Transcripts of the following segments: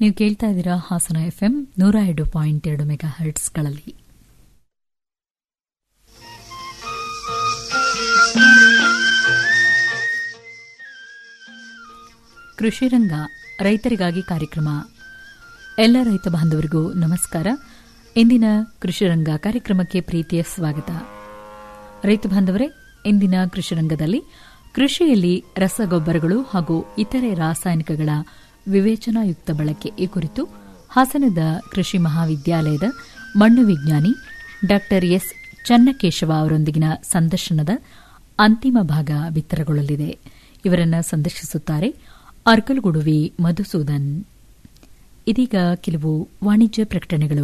ನೀವು ಕೇಳ್ತಾ ಇದ್ದೀರಾ ಹಾಸನ ಎಫ್ಎಂ ನೂರ ಎರಡು ಪಾಯಿಂಟ್ ಎರಡು ಮೆಗಾ ಹರ್ಟ್ಸ್ಗಳಲ್ಲಿ ಕೃಷಿ ರಂಗ ರೈತರಿಗಾಗಿ ಕಾರ್ಯಕ್ರಮ ಎಲ್ಲ ರೈತ ಬಾಂಧವರಿಗೂ ನಮಸ್ಕಾರ ಇಂದಿನ ಕೃಷಿ ರಂಗ ಕಾರ್ಯಕ್ರಮಕ್ಕೆ ಪ್ರೀತಿಯ ಸ್ವಾಗತ ರೈತ ಬಾಂಧವರೇ ಇಂದಿನ ಕೃಷಿ ರಂಗದಲ್ಲಿ ಕೃಷಿಯಲ್ಲಿ ರಸಗೊಬ್ಬರಗಳು ಹಾಗೂ ಇತರೆ ರಾಸಾಯನಿಕಗಳ ವಿವೇಚನಾಯುಕ್ತ ಬಳಕೆ ಈ ಕುರಿತು ಹಾಸನದ ಕೃಷಿ ಮಹಾವಿದ್ಯಾಲಯದ ಮಣ್ಣು ವಿಜ್ಞಾನಿ ಡಾ ಎಸ್ ಚನ್ನಕೇಶವ ಅವರೊಂದಿಗಿನ ಸಂದರ್ಶನದ ಅಂತಿಮ ಭಾಗ ಬಿತ್ತರಗೊಳ್ಳಲಿದೆ ಇವರನ್ನು ಸಂದರ್ಶಿಸುತ್ತಾರೆ ಅರ್ಕಲ್ಗುಡುವಿ ಮಧುಸೂದನ್ ಇದೀಗ ಕೆಲವು ವಾಣಿಜ್ಯ ಪ್ರಕಟಣೆಗಳು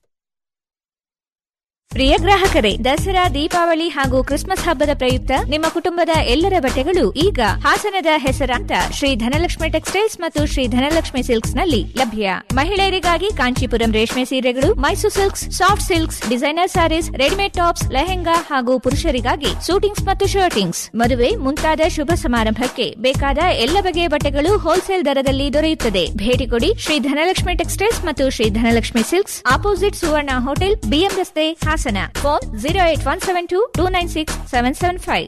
ಪ್ರಿಯ ಗ್ರಾಹಕರೇ ದಸರಾ ದೀಪಾವಳಿ ಹಾಗೂ ಕ್ರಿಸ್ಮಸ್ ಹಬ್ಬದ ಪ್ರಯುಕ್ತ ನಿಮ್ಮ ಕುಟುಂಬದ ಎಲ್ಲರ ಬಟ್ಟೆಗಳು ಈಗ ಹಾಸನದ ಹೆಸರಾಂತ ಶ್ರೀ ಧನಲಕ್ಷ್ಮಿ ಟೆಕ್ಸ್ಟೈಲ್ಸ್ ಮತ್ತು ಶ್ರೀ ಧನಲಕ್ಷ್ಮಿ ಸಿಲ್ಕ್ಸ್ ನಲ್ಲಿ ಲಭ್ಯ ಮಹಿಳೆಯರಿಗಾಗಿ ಕಾಂಚೀಪುರಂ ರೇಷ್ಮೆ ಸೀರೆಗಳು Mysuru silks soft silks designer sarees readymade tops lehenga ಹಾಗೂ ಪುರುಷರಿಗಾಗಿ ಸೂಟಿಂಗ್ಸ್ ಮತ್ತು ಶರ್ಟಿಂಗ್ಸ್ ಮದುವೆ ಮುಂತಾದ ಶುಭ ಸಮಾರಂಭಕ್ಕೆ ಬೇಕಾದ ಎಲ್ಲ ಬಗೆಯ ಬಟ್ಟೆಗಳು ಹೋಲ್ಸೇಲ್ ದರದಲ್ಲಿ ದೊರೆಯುತ್ತದೆ ಭೇಟಿ ಕೊಡಿ ಶ್ರೀ ಧನಲಕ್ಷ್ಮಿ ಟೆಕ್ಸ್ಟೈಲ್ಸ್ ಮತ್ತು Shri Dhanalakshmi silks opposite Suvarna hotel BM ರಸ್ತೆ Hassan phone zero eight one seven two two nine six seven seven five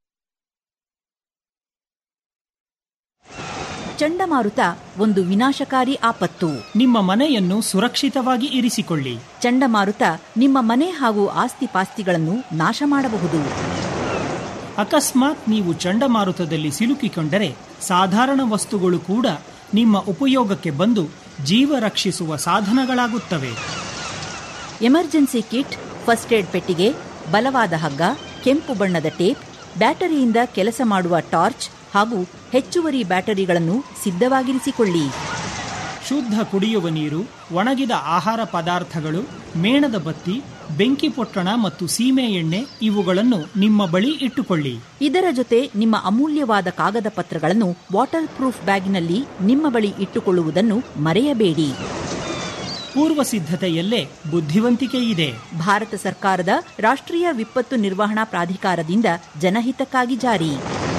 ಚಂಡಮಾರುತ ಒಂದು ವಿನಾಶಕಾರಿ ಆಪತ್ತು ನಿಮ್ಮ ಮನೆಯನ್ನು ಸುರಕ್ಷಿತವಾಗಿ ಇರಿಸಿಕೊಳ್ಳಿ ಚಂಡಮಾರುತ ನಿಮ್ಮ ಮನೆ ಹಾಗೂ ಆಸ್ತಿ ಪಾಸ್ತಿಗಳನ್ನು ನಾಶ ಮಾಡಬಹುದು ಅಕಸ್ಮಾತ್ ನೀವು ಚಂಡಮಾರುತದಲ್ಲಿ ಸಿಲುಕಿಕೊಂಡರೆ ಸಾಧಾರಣ ವಸ್ತುಗಳು ಕೂಡ ನಿಮ್ಮ ಉಪಯೋಗಕ್ಕೆ ಬಂದು ಜೀವ ರಕ್ಷಿಸುವ ಸಾಧನಗಳಾಗುತ್ತವೆ ಎಮರ್ಜೆನ್ಸಿ ಕಿಟ್ ಫಸ್ಟ್ ಏಡ್ ಪೆಟ್ಟಿಗೆ ಬಲವಾದ ಹಗ್ಗ ಕೆಂಪು ಬಣ್ಣದ ಟೇಪ್ ಬ್ಯಾಟರಿಯಿಂದ ಕೆಲಸ ಮಾಡುವ ಟಾರ್ಚ್ ಹಾಗೂ ಹೆಚ್ಚುವರಿ ಬ್ಯಾಟರಿಗಳನ್ನು ಸಿದ್ಧವಾಗಿರಿಸಿಕೊಳ್ಳಿ ಶುದ್ಧ ಕುಡಿಯುವ ನೀರು ಒಣಗಿದ ಆಹಾರ ಪದಾರ್ಥಗಳು ಮೇಣದ ಬತ್ತಿ ಬೆಂಕಿ ಪೊಟ್ಟಣ ಮತ್ತು ಸೀಮೆ ಎಣ್ಣೆ ಇವುಗಳನ್ನು ನಿಮ್ಮ ಬಳಿ ಇಟ್ಟುಕೊಳ್ಳಿ ಇದರ ಜೊತೆ ನಿಮ್ಮ ಅಮೂಲ್ಯವಾದ ಕಾಗದ ಪತ್ರಗಳನ್ನು ವಾಟರ್ ಪ್ರೂಫ್ ಬ್ಯಾಗ್ನಲ್ಲಿ ನಿಮ್ಮ ಬಳಿ ಇಟ್ಟುಕೊಳ್ಳುವುದನ್ನು ಮರೆಯಬೇಡಿ ಪೂರ್ವ ಸಿದ್ಧತೆಯಲ್ಲೇ ಬುದ್ಧಿವಂತಿಕೆ ಇದೆ ಭಾರತ ಸರ್ಕಾರದ ರಾಷ್ಟ್ರೀಯ ವಿಪತ್ತು ನಿರ್ವಹಣಾ ಪ್ರಾಧಿಕಾರದಿಂದ ಜನಹಿತಕ್ಕಾಗಿ ಜಾರಿ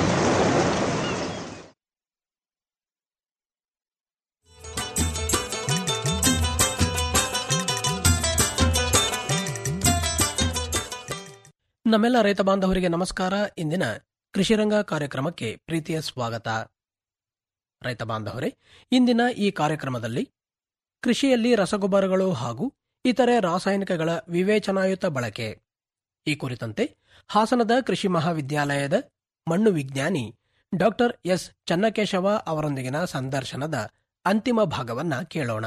ನಮ್ಮೆಲ್ಲ ರೈತ ಬಾಂಧವರಿಗೆ ನಮಸ್ಕಾರ ಇಂದಿನ ಕೃಷಿರಂಗ ಕಾರ್ಯಕ್ರಮಕ್ಕೆ ಪ್ರೀತಿಯ ಸ್ವಾಗತ ರೈತ ಬಾಂಧವರೇ ಇಂದಿನ ಈ ಕಾರ್ಯಕ್ರಮದಲ್ಲಿ ಕೃಷಿಯಲ್ಲಿ ರಸಗೊಬ್ಬರಗಳು ಹಾಗೂ ಇತರೆ ರಾಸಾಯನಿಕಗಳ ವಿವೇಚನಾಯುತ ಬಳಕೆ ಈ ಕುರಿತಂತೆ ಹಾಸನದ ಕೃಷಿ ಮಹಾವಿದ್ಯಾಲಯದ ಮಣ್ಣು ವಿಜ್ಞಾನಿ ಡಾಕ್ಟರ್ ಎಸ್ ಚನ್ನಕೇಶವ ಅವರೊಂದಿಗಿನ ಸಂದರ್ಶನದ ಅಂತಿಮ ಭಾಗವನ್ನ ಕೇಳೋಣ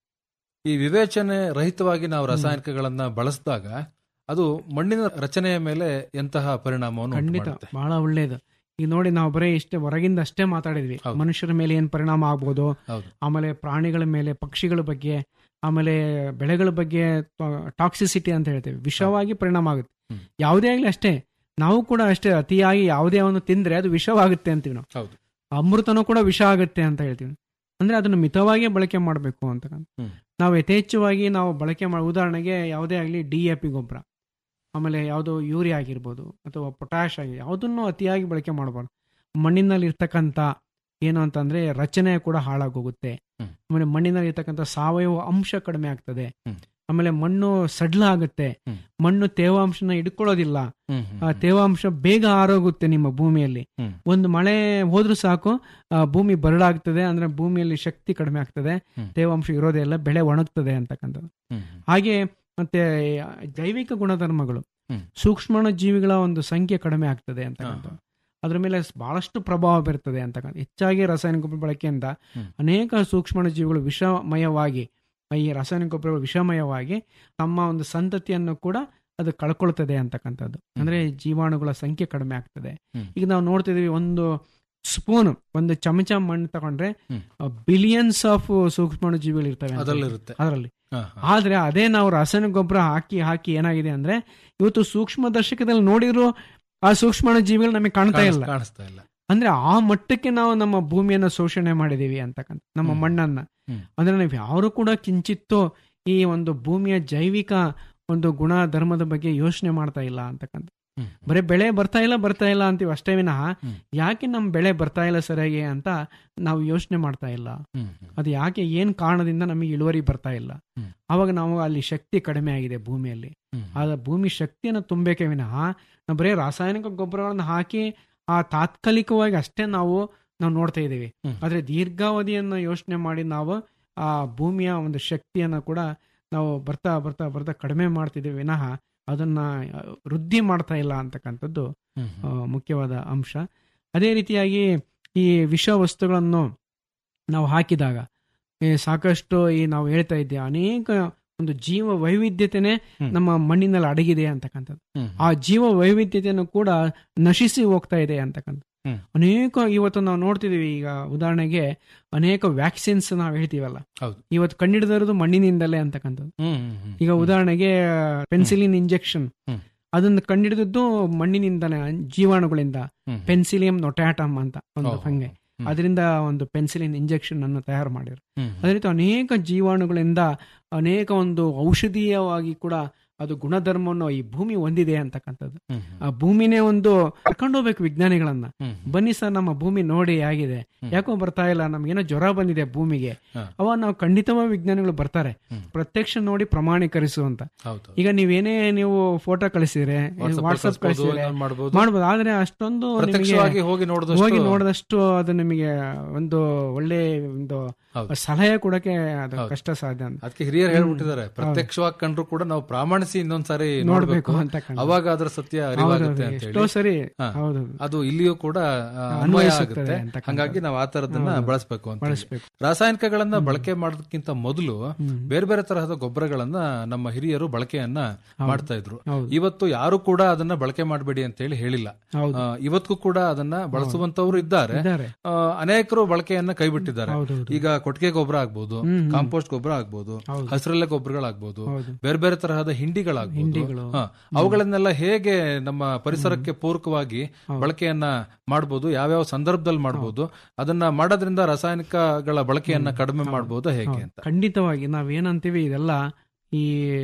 ಈ ವಿವೇಚನೆ ರಹಿತವಾಗಿ ನಾವು ರಾಸಾಯನಿಕಗಳನ್ನ ಬಳಸಿದಾಗ ಅದು ಮಣ್ಣಿನ ರಚನೆಯ ಮೇಲೆ ಎಂತಹ ಪರಿಣಾಮವನ್ನು ಉಂಟು ಖಂಡಿತ ಮಾಡುತ್ತೆ? ಬಹಳ ಒಳ್ಳೇದು ಈಗ ನೋಡಿ ನಾವು ಬರೀ ಇಷ್ಟೇ ಹೊರಗಿಂದ ಅಷ್ಟೇ ಮಾತಾಡಿದ್ವಿ ಹೌದು. ಮನುಷ್ಯರ ಮೇಲೆ ಏನ್ ಪರಿಣಾಮ ಆಗ್ಬೋದು ಹೌದು ಆಮೇಲೆ ಪ್ರಾಣಿಗಳ ಮೇಲೆ ಪಕ್ಷಿಗಳ ಬಗ್ಗೆ ಆಮೇಲೆ ಬೆಳೆಗಳ ಬಗ್ಗೆ ಟಾಕ್ಸಿಸಿಟಿ ಅಂತ ಹೇಳ್ತೇವೆ ವಿಷವಾಗಿ ಪರಿಣಾಮ ಆಗುತ್ತೆ ಹ್ಮ್. ಯಾವುದೇ ಆಗ್ಲಿ ಅಷ್ಟೇ ನಾವು ಕೂಡ ಅಷ್ಟೇ ಅತಿಯಾಗಿ ಯಾವುದೇ ಒಂದು ತಿಂದ್ರೆ ಅದು ವಿಷವಾಗುತ್ತೆ ಅಂತೀವಿ ನಾವು ಹೌದು ಅಮೃತನೂ ಕೂಡ ವಿಷ ಆಗುತ್ತೆ ಅಂತ ಹೇಳ್ತೀವಿ ಅಂದ್ರೆ ಅದನ್ನು ಮಿತವಾಗಿ ಬಳಕೆ ಮಾಡಬೇಕು ಅಂತ ಹ್ಮ್. ನಾವು ಯಥೇಚ್ಛವಾಗಿ ನಾವು ಬಳಕೆ ಮಾಡಿ ಉದಾಹರಣೆಗೆ ಯಾವುದೇ ಆಗಲಿ ಡಿ ಎ ಪಿ ಗೊಬ್ಬರ ಆಮೇಲೆ ಯಾವುದೋ ಯೂರಿಯಾ ಆಗಿರ್ಬೋದು ಅಥವಾ ಪೊಟ್ಯಾಶ್ ಆಗಿ ಯಾವುದನ್ನು ಅತಿಯಾಗಿ ಬಳಕೆ ಮಾಡಬಾರ್ದು ಮಣ್ಣಿನಲ್ಲಿ ಇರ್ತಕ್ಕಂಥ ಏನು ಅಂತಂದ್ರೆ ರಚನೆ ಕೂಡ ಹಾಳಾಗೋಗುತ್ತೆ ಹ್ಮ್. ಆಮೇಲೆ ಮಣ್ಣಿನಲ್ಲಿ ಇರ್ತಕ್ಕಂಥ ಸಾವಯವ ಅಂಶ ಕಡಿಮೆ ಆಗ್ತದೆ ಹ್ಮ್. ಆಮೇಲೆ ಮಣ್ಣು ಸಡ್ಲ ಆಗುತ್ತೆ ಹ್ಮ್. ಮಣ್ಣು ತೇವಾಂಶನ ಹಿಡ್ಕೊಳ್ಳೋದಿಲ್ಲ ಹ್ಮ್, ಹ್ಮ್, ಆ ತೇವಾಂಶ ಬೇಗ ಆರೋಗುತ್ತೆ ನಿಮ್ಮ ಭೂಮಿಯಲ್ಲಿ ಹ್ಮ್. ಒಂದು ಮಳೆ ಹೋದ್ರೂ ಸಾಕು ಆ, ಭೂಮಿ ಬರಡಾಗ್ತದೆ ಅಂದ್ರೆ ಭೂಮಿಯಲ್ಲಿ ಶಕ್ತಿ ಕಡಿಮೆ ಆಗ್ತದೆ ಹ್ಮ್. ತೇವಾಂಶ ಇರೋದೇ ಇಲ್ಲ ಬೆಳೆ ಒಣಗ್ತದೆ ಅಂತಕ್ಕಂಥದ್ದು ಹ್ಮ್, ಹಾಗೆ ಮತ್ತೆ ಜೈವಿಕ ಗುಣಧರ್ಮಗಳು ಹ್ಮ್. ಸೂಕ್ಷ್ಮಾಣು ಜೀವಿಗಳ ಒಂದು ಸಂಖ್ಯೆ ಕಡಿಮೆ ಆಗ್ತದೆ ಅಂತಕ್ಕಂಥದ್ದು ಹಾ, ಅದ್ರ ಮೇಲೆ ಬಹಳಷ್ಟು ಪ್ರಭಾವ ಬೀರ್ತದೆ ಅಂತಕ್ಕಂಥ ಹೆಚ್ಚಾಗಿ ರಾಸಾಯನಿಕ ಗೊಬ್ಬರ ಬಳಕೆಯಿಂದ ಹ್ಮ್. ಅನೇಕ ಸೂಕ್ಷ್ಮಾಣು ಜೀವಿಗಳು ವಿಷಮಯವಾಗಿ ಈ ರಾಸಾಯನಿಕ ಗೊಬ್ಬರಗಳು ವಿಷಮಯವಾಗಿ ತಮ್ಮ ಒಂದು ಸಂತತಿಯನ್ನು ಕೂಡ ಅದು ಕಳ್ಕೊಳ್ತದೆ ಅಂತಕ್ಕಂಥದ್ದು ಅಂದ್ರೆ ಜೀವಾಣುಗಳ ಸಂಖ್ಯೆ ಕಡಿಮೆ ಆಗ್ತದೆ ಹ್ಮ್. ಈಗ ನಾವು ನೋಡ್ತಿದೀವಿ ಒಂದು ಸ್ಪೂನ್ ಒಂದು ಚಮಚ ಮಣ್ಣು ತಗೊಂಡ್ರೆ ಹ್ಮ್. ಬಿಲಿಯನ್ಸ್ ಆಫ್ ಸೂಕ್ಷ್ಮಾಣು ಜೀವಿಗಳು ಇರ್ತವೆ ಅಂತ. ಅದರಲ್ಲಿರುತ್ತೆ. ಅದರಲ್ಲಿ ಹಾ, ಹಾ. ಆದ್ರೆ ಅದೇ ನಾವು ರಾಸಾಯನಿಕ ಗೊಬ್ಬರ ಹಾಕಿ ಹಾಕಿ ಏನಾಗಿದೆ ಅಂದ್ರೆ ಇವತ್ತು ಸೂಕ್ಷ್ಮ ದರ್ಶಕದಲ್ಲಿ ನೋಡಿದ್ರು ಆ ಸೂಕ್ಷ್ಮಾಣು ಜೀವಿಗಳು ನಮಗೆ ಕಾಣ್ತಾ ಇಲ್ಲ ಕಾಣಿಸ್- ಕಾಣಿಸ್ತಾ ಇಲ್ಲ ಅಂದ್ರೆ ಆ ಮಟ್ಟಕ್ಕೆ ನಾವು ನಮ್ಮ ಭೂಮಿಯನ್ನ ಶೋಷಣೆ ಮಾಡಿದೀವಿ ಅಂತಕ್ಕಂಥ ನಮ್ಮ ಹ್ಮ್. ಮಣ್ಣನ್ನ ಹ್ಮ್. ಅಂದ್ರೆ ನಾವು ಯಾರು ಕೂಡ ಕಿಂಚಿತ್ತೋ ಈ ಒಂದು ಭೂಮಿಯ ಜೈವಿಕ ಒಂದು ಗುಣ ಧರ್ಮದ ಬಗ್ಗೆ ಯೋಚನೆ ಮಾಡ್ತಾ ಇಲ್ಲ ಅಂತಕ್ಕಂಥ ಹ್ಮ್. ಬರೀ ಬೆಳೆ ಬರ್ತಾ ಇಲ್ಲ ಬರ್ತಾ ಇಲ್ಲ ಅಂತೀವಿ ಅಷ್ಟೇ ವಿನಃ ಹ್ಮ್. ಯಾಕೆ ನಮ್ಮ ಬೆಳೆ ಬರ್ತಾ ಇಲ್ಲ ಸರಿಯಾಗಿ ಅಂತ ನಾವು ಯೋಚನೆ ಮಾಡ್ತಾ ಇಲ್ಲ ಹ್ಮ್, ಹ್ಮ್. ಅದು ಯಾಕೆ ಏನ್ ಕಾರಣದಿಂದ ನಮಗೆ ಇಳುವರಿ ಬರ್ತಾ ಇಲ್ಲ ಹ್ಮ್. ಅವಾಗ ನಾವು ಅಲ್ಲಿ ಶಕ್ತಿ ಕಡಿಮೆ ಆಗಿದೆ ಭೂಮಿಯಲ್ಲಿ ಹ್ಮ್. ಆದ ಭೂಮಿ ಶಕ್ತಿಯನ್ನು ತುಂಬಬೇಕೆ ವಿನಃ ನಾವು ಬರೀ ರಾಸಾಯನಿಕ ಗೊಬ್ಬರಗಳನ್ನ ಹಾಕಿ ಆ ತಾತ್ಕಾಲಿಕವಾಗಿ ಅಷ್ಟೇ ನಾವು ನಾವು ನೋಡ್ತಾ ಇದ್ದೀವಿ ಹ್ಮ್. ಆದ್ರೆ ದೀರ್ಘಾವಧಿಯನ್ನು ಯೋಚನೆ ಮಾಡಿ ನಾವು ಆ ಭೂಮಿಯ ಒಂದು ಶಕ್ತಿಯನ್ನು ಕೂಡ ನಾವು ಬರ್ತಾ ಬರ್ತಾ ಬರ್ತಾ ಕಡಿಮೆ ಮಾಡ್ತಿದ್ದೀವಿ ವಿನಃ ಅದನ್ನ ಆ, ವೃದ್ಧಿ ಮಾಡ್ತಾ ಇಲ್ಲ ಅಂತಕ್ಕಂಥದ್ದು ಹ್ಮ್, ಆ, ಹ್ಮ್. ಮುಖ್ಯವಾದ ಅಂಶ ಅದೇ ರೀತಿಯಾಗಿ ಈ ವಿಷ ವಸ್ತುಗಳನ್ನು ನಾವು ಹಾಕಿದಾಗ ಈ ಸಾಕಷ್ಟು ಈ ನಾವು ಹೇಳ್ತಾ ಇದ್ದೇವೆ ಅನೇಕ ಒಂದು ಜೀವ ವೈವಿಧ್ಯತೆನೆ ಹ್ಮ್. ನಮ್ಮ ಮಣ್ಣಿನಲ್ಲಿ ಅಡಗಿದೆ ಅಂತಕ್ಕಂಥದ್ದು ಹ್ಮ್. ಆ ಜೀವ ವೈವಿಧ್ಯತೆಯನ್ನು ಕೂಡ ನಶಿಸಿ ಹೋಗ್ತಾ ಇದೆ ಅಂತಕ್ಕಂಥ ಹ್ಮ್. ಅನೇಕ ಇವತ್ತು ನಾವು ನೋಡ್ತಿದೀವಿ ಈಗ ಉದಾಹರಣೆಗೆ ಅನೇಕ ವ್ಯಾಕ್ಸಿನ್ಸ್ ನಾವು ಹೇಳ್ತೀವಲ್ಲ ಹೌದು. ಇವತ್ತು ಕಂಡಿಡಿದಿರೋದು ಮಣ್ಣಿನಿಂದಲೇ ಅಂತಕ್ಕಂಥದ್ದು ಹ್ಮ್, ಹ್ಮ್, ಹ್ಮ್. ಈಗ ಉದಾಹರಣೆಗೆ ಪೆನ್ಸಿಲಿನ್ ಇಂಜೆಕ್ಷನ್ ಹ್ಮ್. ಅದನ್ನು ಕಂಡಿಡಿದದ್ದು ಮಣ್ಣಿನಿಂದನೇ ಜೀವಾಣುಗಳಿಂದ ಹ್ಮ್. ಪೆನ್ಸಿಲಿಯಂ ನೊಟ್ಯಾಟಮ್ ಅಂತ ಒಂದು ಓಹೋ. ಫಂಗೆ ಹ್ಮ್. ಅದರಿಂದ ಒಂದು ಪೆನ್ಸಿಲಿನ್ ಇಂಜೆಕ್ಷನ್ ಅನ್ನು ತಯಾರು ಮಾಡಿರು ಹ್ಮ್. ಅದೇ ರೀತಿ ಅನೇಕ ಜೀವಾಣುಗಳಿಂದ ಅನೇಕ ಒಂದು ಔಷಧೀಯವಾಗಿ ಕೂಡ ಅದು ಗುಣಧರ್ಮವನ್ನು ಈ ಭೂಮಿ ಹೊಂದಿದೆ ಅಂತಕ್ಕಂಥದ್ದು ಹ್ಮ್, ಆ ಭೂಮಿನೇ ಒಂದು ಕರ್ಕೊಂಡು ಹೋಗ್ಬೇಕು ವಿಜ್ಞಾನಿಗಳನ್ನ ಹ್ಮ್. ಬನ್ನಿ ಸರ್ ನಮ್ಮ ಭೂಮಿ ನೋಡಿ ಆಗಿದೆ ಹ್ಮ್. ಯಾಕೋ ಬರ್ತಾ ಇಲ್ಲ ನಮ್ಗೇನೋ ಜ್ವರ ಬಂದಿದೆ ಭೂಮಿಗೆ ಹಾ. ಅವ ನಾವು ಖಂಡಿತವಾಗಿ ವಿಜ್ಞಾನಿಗಳು ಬರ್ತಾರೆ ಹ್ಮ್. ಪ್ರತ್ಯಕ್ಷ ನೋಡಿ ಪ್ರಮಾಣೀಕರಿಸುವಂತ ಹೌದು ಈಗ ನೀವೇನೇ ನೀವು ಫೋಟೋ ಕಳಿಸಿದ್ರೆ WhatsApp ವಾಟ್ಸಪ್ ಕಳಿಸ್ಬೋದು, ಕಳಿಸಿದ್ರೆ ಇನ್ನೊಂದ್ ಮಾಡ್ಬೋದು. ಮಾಡ್ಬೋದು ಆದ್ರೆ ಅಷ್ಟೊಂದು ನಿಮಗೆ ಪ್ರತ್ಯಕ್ಷವಾಗಿ ಹೋಗಿ ನೋಡಿದಷ್ಟು ಹೋಗಿ ನೋಡಿದಷ್ಟು ಅದು ನಿಮಗೆ ಒಂದು ಒಳ್ಳೆ ಒಂದು ಹೌದು. ಸಲಹೆ ಕೊಡಕ್ಕೆ ಅದು ಹೌದು. ಕಷ್ಟ ಸಾಧ್ಯ ಅಂತ ಅದಕ್ಕೆ ಹಿರಿಯರು ಹೇಳ್ಬಿಟ್ಟಿದ್ದಾರೆ ಪ್ರತ್ಯಕ್ಷವಾಗಿ ಕಂಡ್ರು ಕೂಡ ನಾವು ಪ್ರಾಮಾಣಿಸಿ ಇನ್ನೊಂದ್ಸಾರಿ ನೋಡ್ಬೇಕು ನೋಡ್ಬೇಕು ಅಂತ ಕಂಡು. ಅವಾಗ ಅದ್ರ ಸತ್ಯ ಅರಿವಾಗುತ್ತೆ ಅಂತ ಎಷ್ಟೋ ಹೇಳಿ ಸರಿ ಹಾ. ಹೌದು ಅದು ಇಲ್ಲಿಯೂ ಕೂಡ ಆ, ಅನ್ವಯ ಅನ್ವಯಿಸುತ್ತದೆ ಆಗುತ್ತೆ ಅಂತಕ್ಕಂಥದ್ದು. ಹಂಗಾಗಿ ನಾವು ಆ ತರದನ್ನ ಹೌದು. ಬಳಸಬೇಕು ಅಂತ ಹೇಳಿ. ಬಳಸ್ಬೇಕು ರಾಸಾಯನಿಕಗಳನ್ನ ಬಳಕೆ ಮಾಡೋದಕ್ಕಿಂತ ಮೊದಲು ಹ್ಮ್. ಬೇರೆ ಬೇರೆ ತರಹದ ಗೊಬ್ಬರಗಳನ್ನ ನಮ್ಮ ಹಿರಿಯರು ಬಳಕೆಯನ್ನ ಮಾಡ್ತಾ ಇದ್ರು ಹೌದು. ಇವತ್ತು ಯಾರು ಕೂಡ ಅದನ್ನ ಬಳಕೆ ಮಾಡಬೇಡಿ ಅಂತ ಹೇಳಿ ಹೇಳಿಲ್ಲ ಹೌದು ಆ, ಇವತ್ತಿಗೂ ಕೂಡ ಅದನ್ನ ಬಳಸುವಂತವರು ಇದ್ದಾರೆ ಇದ್ದಾರೆ ಆ, ಅನೇಕರು ಬಳಕೆಯನ್ನ ಕೈ ಬಿಟ್ಟಿದ್ದಾರೆ ಹೌದೌದು ಈಗ ಕೊಟ್ಟಿಗೆ ಗೊಬ್ಬರ ಆಗ್ಬೋದು ಹ್ಮ್, ಹ್ಮ್. ಕಾಂಪೋಸ್ಟ್ ಗೊಬ್ಬರ ಆಗ್ಬೋದು ಹೌದು. ಹಸಿರೆಲೆ ಗೊಬ್ಬರಗಳಾಗ್ಬೋದು ಹೌದು ಬೇರೆ ಬೇರೆ ತರಹದ ಹಿಂಡಿಗಳಾಗ್ಬೋದು ಹಿಂಡಿಗಳು. ಹಾ, ಅವುಗಳನ್ನೆಲ್ಲ ಹೇಗೆ ನಮ್ಮ ಪರಿಸರಕ್ಕೆ ಪೂರಕವಾಗಿ ಹೌದು. ಬಳಕೆಯನ್ನ ಮಾಡಬಹುದು ಯಾವ್ಯಾವ ಸಂದರ್ಭದಲ್ಲಿ ಮಾಡಬಹುದು ಅದನ್ನ ಮಾಡೋದ್ರಿಂದ ರಾಸಾಯನಿಕಗಳ ಬಳಕೆಯನ್ನ ಕಡಿಮೆ ಮಾಡಬಹುದು ಹೇಗೆ ಹೌದು. ಅಂತ ಖಂಡಿತವಾಗಿ ನಾವೇನಂತೀವಿ ಇದೆಲ್ಲ ಈ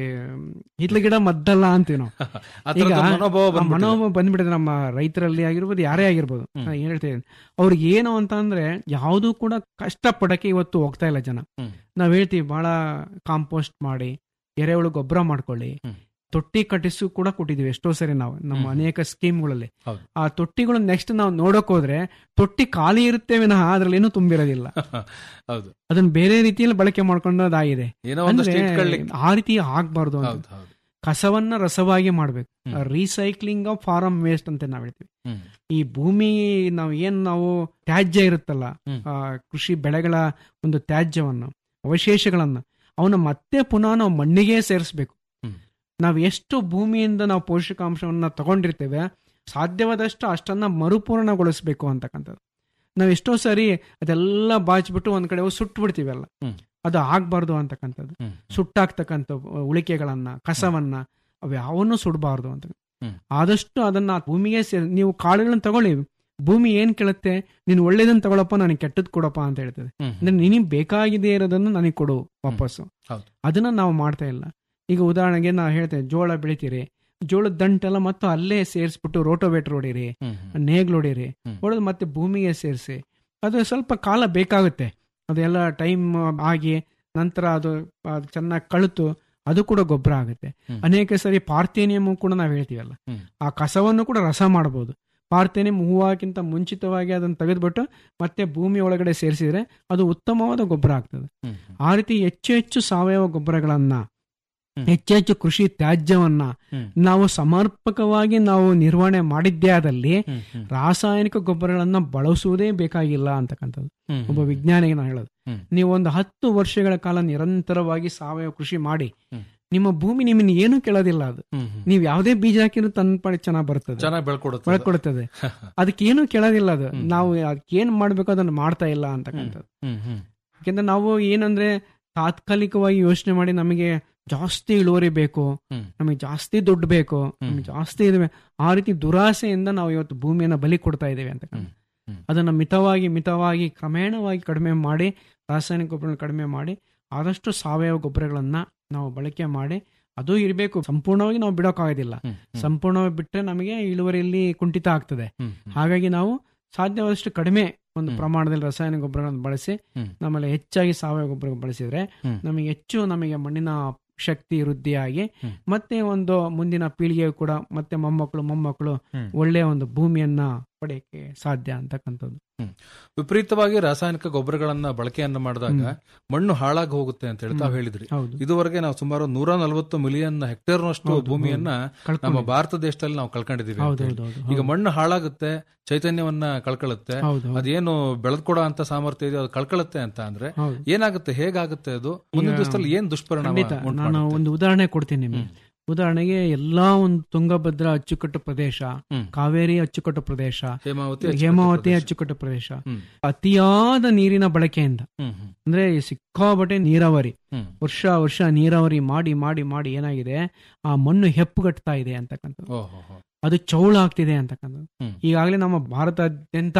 ಹಿತ್ಲ ಗಿಡ ಮದ್ದಲ್ಲ ಅಂತೀವಿ ನಾವು ಆ ತರದ ಈಗ ಮನೋಭಾವ ಆ ಬಂದ್ಬಿಟ್ಟಿದೆ. ಮನೋಭಾವ ಬಂದ್ಬಿಟ್ಟಿದೆ ನಮ್ಮ ರೈತರಲ್ಲಿ ಆಗಿರ್ಬೋದು ಯಾರೇ ಆಗಿರ್ಬೋದು ಹ್ಮ್. ನಾ ಏನ್ ಹೇಳ್ತೇನೆ ಅವ್ರಿಗೆ ಏನು ಅಂತ ಅಂದ್ರೆ ಯಾವ್ದು ಕೂಡ ಕಷ್ಟ ಪಡಕ್ಕೆ ಇವತ್ತು ಹೋಗ್ತಾ ಇಲ್ಲ ಜನ ಹ್ಮ್. ನಾವ್ ಹೇಳ್ತೀವಿ ಬಹಳ ಕಾಂಪೋಸ್ಟ್ ಮಾಡಿ ಎರೆಹುಳು ಗೊಬ್ಬರ ಮಾಡ್ಕೊಳ್ಳಿ ಹ್ಮ್. ತೊಟ್ಟಿ ಕಟ್ಟಿಸು ಕೂಡ ಕೊಟ್ಟಿದೀವಿ ಎಷ್ಟೋ ಸರಿ ನಾವು ನಮ್ಮ ಹ್ಮ್. ಅನೇಕ ಸ್ಕೀಮ್ಗಳಲ್ಲಿ ಹೌದು. ಆ ತೊಟ್ಟಿಗಳು ನೆಕ್ಸ್ಟ್ ನಾವು ನೋಡಕ್ ಹೋದ್ರೆ ತೊಟ್ಟಿ ಖಾಲಿ ಇರುತ್ತೆ ವಿನಃ ಅದ್ರಲ್ಲಿ ಏನೂ ತುಂಬಿರೋದಿಲ್ಲ ಹೌದು ಅದನ್ನ ಬೇರೆ ರೀತಿಯಲ್ಲಿ ಬಳಕೆ ಮಾಡ್ಕೊಂಡೋದಾಗಿದೆ ಏನೋ ಒಂದಷ್ಟು ಅಂದ್ರೆ ಇಟ್ಕೊಳ್ಳಿಕ್ಕೆ ಆ ರೀತಿ ಆಗ್ಬಾರ್ದು ಅಂತ ಹೌದು ಹೌದು ಕಸವನ್ನ ರಸವಾಗಿ ಮಾಡ್ಬೇಕು ಹ್ಮ್. ರೀಸೈಕ್ಲಿಂಗ್ ಆಫ್ ಫಾರಮ್ ವೇಸ್ಟ್ ಅಂತ ನಾವ್ ಹೇಳ್ತೀವಿ ಹ್ಮ್. ಈ ಭೂಮಿ ನಾವು ಏನ್ ನಾವು ತ್ಯಾಜ್ಯ ಇರುತ್ತಲ್ಲ ಹ್ಮ್. ಆ, ಕೃಷಿ ಬೆಳೆಗಳ ಒಂದು ತ್ಯಾಜ್ಯವನ್ನು ಅವಶೇಷಗಳನ್ನ ಅವನ್ನ ಮತ್ತೆ ಪುನಃ ನಾವು ಮಣ್ಣಿಗೆ ಸೇರಿಸ್ಬೇಕು ಹ್ಮ್. ನಾವು ಎಷ್ಟು ಭೂಮಿಯಿಂದ ನಾವು ಪೋಷಕಾಂಶವನ್ನ ತಗೊಂಡಿರ್ತೇವೆ ಸಾಧ್ಯವಾದಷ್ಟು ಅಷ್ಟನ್ನ ಮರುಪೂರ್ಣಗೊಳಿಸ್ಬೇಕು ಅಂತಕ್ಕಂಥದ್ದು ನಾವು ಎಷ್ಟೋ ಸರಿ ಅದೆಲ್ಲ ಬಾಚ್ಬಿಟ್ಟು ಒಂದ್ ಕಡೆ ಹೋಗಿ ಸುಟ್ಟು ಬಿಡ್ತೀವಿ ಅಲ್ಲ ಹ್ಮ್. ಅದು ಆಗ್ಬಾರ್ದು ಅಂತಕ್ಕಂಥದ್ದು ಹ್ಮ್. ಸುಟ್ಟಾಗ್ತಕ್ಕಂಥ ಉಳಿಕೆಗಳನ್ನ ಕಸವನ್ನ ಅವು ಯಾವನ್ನೂ ಸುಡಬಾರ್ದು ಅಂತ ಹ್ಮ್. ಆದಷ್ಟು ಅದನ್ನ ಭೂಮಿಗೆ ಸೇ- ನೀವು ಕಾಳುಗಳನ್ನ ತಗೊಳ್ಳಿ ಭೂಮಿ ಏನ್ ಕೇಳುತ್ತೆ ನೀನು ಒಳ್ಳೇದನ್ನ ತಗೊಳಪ್ಪ ನನಗೆ ಕೆಟ್ಟದ್ ಕೊಡಪ್ಪ ಅಂತ ಹೇಳ್ತದೆ ಹ್ಮ್. ಅಂದ್ರೆ ನಿನಗೆ ಬೇಕಾಗಿದೆ ಇರೋದನ್ನ ನನಗೆ ಕೊಡು ವಾಪಸ್ಸು ಹೌದು. ಅದನ್ನ ನಾವು ಮಾಡ್ತಾ ಇಲ್ಲ ಈಗ ಉದಾಹರಣೆಗೆ ನಾ ಹೇಳ್ತೇನೆ ಜೋಳ ಬೆಳಿತೀರಿ ಜೋಳದ ದಂಟೆಲ್ಲ ಮತ್ತು ಅಲ್ಲೇ ಸೇರಿಸ್ಬಿಟ್ಟು ರೋಟೋವೇಟರ್ ಹೊಡೀರಿ ಹ್ಮ್, ಹ್ಮ್. ನೇಗ್ಲು ಹೊಡೀರಿ ಹ್ಮ್. ಹೊಡೆದು ಮತ್ತೆ ಭೂಮಿಗೆ ಸೇರಿಸಿ ಅದು ಸ್ವಲ್ಪ ಕಾಲ ಬೇಕಾಗುತ್ತೆ ಅದೆಲ್ಲ ಟೈಮ್ ಆಗಿ ನಂತರ ಅದು ಅದು ಚೆನ್ನಾಗಿ ಕಳುತು ಅದು ಕೂಡ ಗೊಬ್ಬರ ಆಗುತ್ತೆ ಹ್ಮ್. ಅನೇಕ ಸರಿ ಪಾರ್ಥೇನಿಯಮ್ ಕೂಡ ನಾವು ಹೇಳ್ತೀವಲ್ಲ ಹ್ಮ್. ಆ ಕಸವನ್ನು ಕೂಡ ರಸ ಮಾಡಬಹುದು ಪಾರ್ಥೇನಿಯಂ ಹೂವಾಕ್ಕಿಂತ ಮುಂಚಿತವಾಗಿ ಅದನ್ನು ತೆಗೆದುಬಿಟ್ಟು ಮತ್ತೆ ಭೂಮಿ ಒಳಗಡೆ ಸೇರಿಸಿದ್ರೆ ಅದು ಉತ್ತಮವಾದ ಗೊಬ್ಬರ ಆಗ್ತದೆ ಹ್ಮ್. ಆ ರೀತಿ ಹೆಚ್ಚು ಹೆಚ್ಚು ಸಾವಯವ ಗೊಬ್ಬರಗಳನ್ನ ಹ್ಮ್. ಹೆಚ್ಚು ಹೆಚ್ಚು ಕೃಷಿ ತ್ಯಾಜ್ಯವನ್ನ ಹ್ಮ್. ನಾವು ಸಮರ್ಪಕವಾಗಿ ನಾವು ನಿರ್ವಹಣೆ ಮಾಡಿದ್ದೇ ಆದಲ್ಲಿ ಹ್ಮ್, ಹ್ಮ್. ರಾಸಾಯನಿಕ ಗೊಬ್ಬರಗಳನ್ನ ಬಳಸುವುದೇ ಬೇಕಾಗಿಲ್ಲ ಅಂತಕ್ಕಂಥದ್ದು ಹ್ಮ್, ಒಬ್ಬ ವಿಜ್ಞಾನಿಗೆ ನಾನು ಹೇಳೋದು ಹ್ಮ್. ನೀವು ಒಂದು ಹತ್ತು ವರ್ಷಗಳ ಕಾಲ ನಿರಂತರವಾಗಿ ಸಾವಯವ ಕೃಷಿ ಮಾಡಿ ಹ್ಮ್. ನಿಮ್ಮ ಭೂಮಿ ನಿಮ್ಮನ್ನ ಏನು ಕೇಳೋದಿಲ್ಲ ಅದು ಹ್ಮ್, ಹ್ಮ್. ನೀವು ಯಾವುದೇ ಬೀಜ ಹಾಕಿದ್ರು ತನ್ನ ಪಾಡಿ ಚೆನ್ನಾಗಿ ಬರ್ತದೆ ಚೆನ್ನಾಗಿ ಬೆಳ್ಕೊಡುತ್ತೆ ಅದು. ಬೆಳ್ಕೊಡುತ್ತದೆ ಅದಕ್ಕೇನು ಕೇಳೋದಿಲ್ಲ ಅದು ಹ್ಮ್. ನಾವು ಅದಕ್ಕೇನ್ ಮಾಡ್ಬೇಕು ಅದನ್ನ ಮಾಡ್ತಾ ಇಲ್ಲ ಅಂತಕ್ಕಂಥದ್ದು ಹ್ಮ್, ಹ್ಮ್. ಯಾಕೆಂದ್ರೆ ನಾವು ಏನಂದ್ರೆ ತಾತ್ಕಾಲಿಕವಾಗಿ ಯೋಚನೆ ಮಾಡಿ ನಮಗೆ ಜಾಸ್ತಿ ಇಳುವರಿ ಬೇಕು ಹ್ಮ್. ನಮಗೆ ಜಾಸ್ತಿ ದುಡ್ಡು ಬೇಕು ನಮಗೆ ಜಾಸ್ತಿ ಇದೆ ಆ ರೀತಿ ದುರಾಸೆಯಿಂದ ನಾವು ಇವತ್ತು ಭೂಮಿಯನ್ನ ಬಲಿ ಕೊಡ್ತಾ ಇದ್ದೇವೆ ಅಂತ ಹ್ಮ್. ಹ್ಮ್. ಅದನ್ನ ಮಿತವಾಗಿ ಮಿತವಾಗಿ ಕ್ರಮೇಣವಾಗಿ ಕಡಿಮೆ ಮಾಡಿ ರಾಸಾಯನಿಕ ಗೊಬ್ಬರ ಕಡಿಮೆ ಮಾಡಿ ಆದಷ್ಟು ಸಾವಯವ ಗೊಬ್ಬರಗಳನ್ನ ನಾವು ಬಳಕೆ ಮಾಡಿ ಅದು ಇರಬೇಕು ಸಂಪೂರ್ಣವಾಗಿ ನಾವು ಬಿಡೋಕ್ಕಾಗೋದಿಲ್ಲ ಹ್ಮ್, ಹ್ಮ್, ಸಂಪೂರ್ಣವಾಗಿ ಬಿಟ್ಟರೆ ನಮಗೆ ಇಳುವರಿಯಲ್ಲಿ ಕುಂಠಿತ ಆಗ್ತದೆ ಹ್ಮ್, ಹ್ಮ್. ಹಾಗಾಗಿ ನಾವು ಸಾಧ್ಯವಾದಷ್ಟು ಕಡಿಮೆ ಒಂದು ಹ್ಮ್. ಪ್ರಮಾಣದಲ್ಲಿ ರಾಸಾಯನಿಕ ಗೊಬ್ಬರಗಳನ್ನು ಬಳಸಿ ಹ್ಮ್. ನಮ್ಮಲ್ಲಿ ಹೆಚ್ಚಾಗಿ ಸಾವಯವ ಗೊಬ್ಬರ ಬಳಸಿದ್ರೆ ಹ್ಮ್. ನಮಗೆ ಹೆಚ್ಚು ನಮಗೆ ಮಣ್ಣಿನ ಶಕ್ತಿ ವೃದ್ಧಿಯಾಗಿ ಹ್ಮ್. ಮತ್ತೆ ಒಂದು ಮುಂದಿನ ಪೀಳಿಗೆ ಕೂಡ ಮತ್ತೆ ಮೊಮ್ಮಕ್ಕಳು ಮೊಮ್ಮಕ್ಕಳು ಹ್ಮ್. ಒಳ್ಳೆಯ ಒಂದು ಭೂಮಿಯನ್ನ ಪಡೆಯಕ್ಕೆ ಸಾಧ್ಯ ಅಂತಕ್ಕಂಥದ್ದು ವಿಪರೀತವಾಗಿ ರಾಸಾಯನಿಕ ಗೊಬ್ಬರಗಳನ್ನ ಬಳಕೆಯನ್ನ ಮಾಡಿದಾಗ ಹ್ಮ್. ಮಣ್ಣು ಹಾಳಾಗಿ ಹೋಗುತ್ತೆ ಅಂತ ಹೇಳಿ ತಾವು ಹ್ಮ್. ಹೇಳಿದ್ರಿ ಹೌದು ಇದುವರೆಗೆ ನಾವು ಸುಮಾರು ನೂರ ನಲವತ್ತು ಮಿಲಿಯನ್ ಹೆಕ್ಟೇರ್ನಷ್ಟು ಹೌದು, ಭೂಮಿಯನ್ನ ನಮ್ಮ ಕಳ್ಕೊಂಡು ಭಾರತ ದೇಶದಲ್ಲಿ ನಾವು ಕಳ್ಕೊಂಡಿದೀವಿ ಅಂತ ಹೌದು ಹೇಳಿ. ಹೌದು ಹೌದು ಈಗ ಮಣ್ಣು ಹಾಳಾಗುತ್ತೆ ಚೈತನ್ಯವನ್ನ ಕಳ್ಕೊಳ್ಳುತ್ತೆ ಹೌದು ಹೌದು ಅದೇನು ಬೆಳೆದ್ಕೊಡೋ ಅಂತ ಸಾಮರ್ಥ್ಯ ಇದೆಯೋ ಅದು ಕಳ್ಕೊಳ್ಳುತ್ತೆ ಅಂತ ಅಂದ್ರೆ ಹೌದು ಏನಾಗುತ್ತೆ ಹೇಗಾಗುತ್ತೆ ಅದು ಮುಂದಿನ ಈಗ ದಿವಸದಲ್ಲಿ ಏನ್ ದುಷ್ಪರಿಣಾಮ ಖಂಡಿತ ಉಂಟು ನಾನು ಮಾಡುತ್ತೆ? ಒಂದು ಉದಾಹರಣೆ ಕೊಡ್ತೀನಿ ನಿಮಗೆ ಹ್ಮ್. ಉದಾಹರಣೆಗೆ ಎಲ್ಲಾ ಒಂದು ತುಂಗಭದ್ರಾ ಅಚ್ಚುಕಟ್ಟು ಪ್ರದೇಶ ಹ್ಮ್. ಕಾವೇರಿ ಅಚ್ಚುಕಟ್ಟು ಪ್ರದೇಶ ಹೇಮಾವತಿ ಹೇಮಾವತಿ ಪ್ರದೇಶ. ಅಚ್ಚುಕಟ್ಟು ಪ್ರದೇಶ ಹ್ಮ್. ಅತಿಯಾದ ನೀರಿನ ಬಳಕೆಯಿಂದ ಹ್ಮ್, ಹ್ಮ್, ಅಂದ್ರೆ ಸಿಕ್ಕಾಬಟ್ಟೆ ನೀರಾವರಿ ಹ್ಮ್. ವರ್ಷ ವರ್ಷ ನೀರಾವರಿ ಮಾಡಿ ಮಾಡಿ ಮಾಡಿ ಏನಾಗಿದೆ ಆ ಮಣ್ಣು ಹೆಪ್ಪುಗಟ್ತಾ ಇದೆ ಅಂತಕ್ಕಂಥದ್ದು ಓ, ಹೋ, ಹೋ. ಅದು ಚೌಳಾಗ್ತಿದೆ ಅಂತಕ್ಕಂಥದ್ದು ಹ್ಮ್. ಈಗಾಗಲೇ ನಮ್ಮ ಭಾರತಾದ್ಯಂತ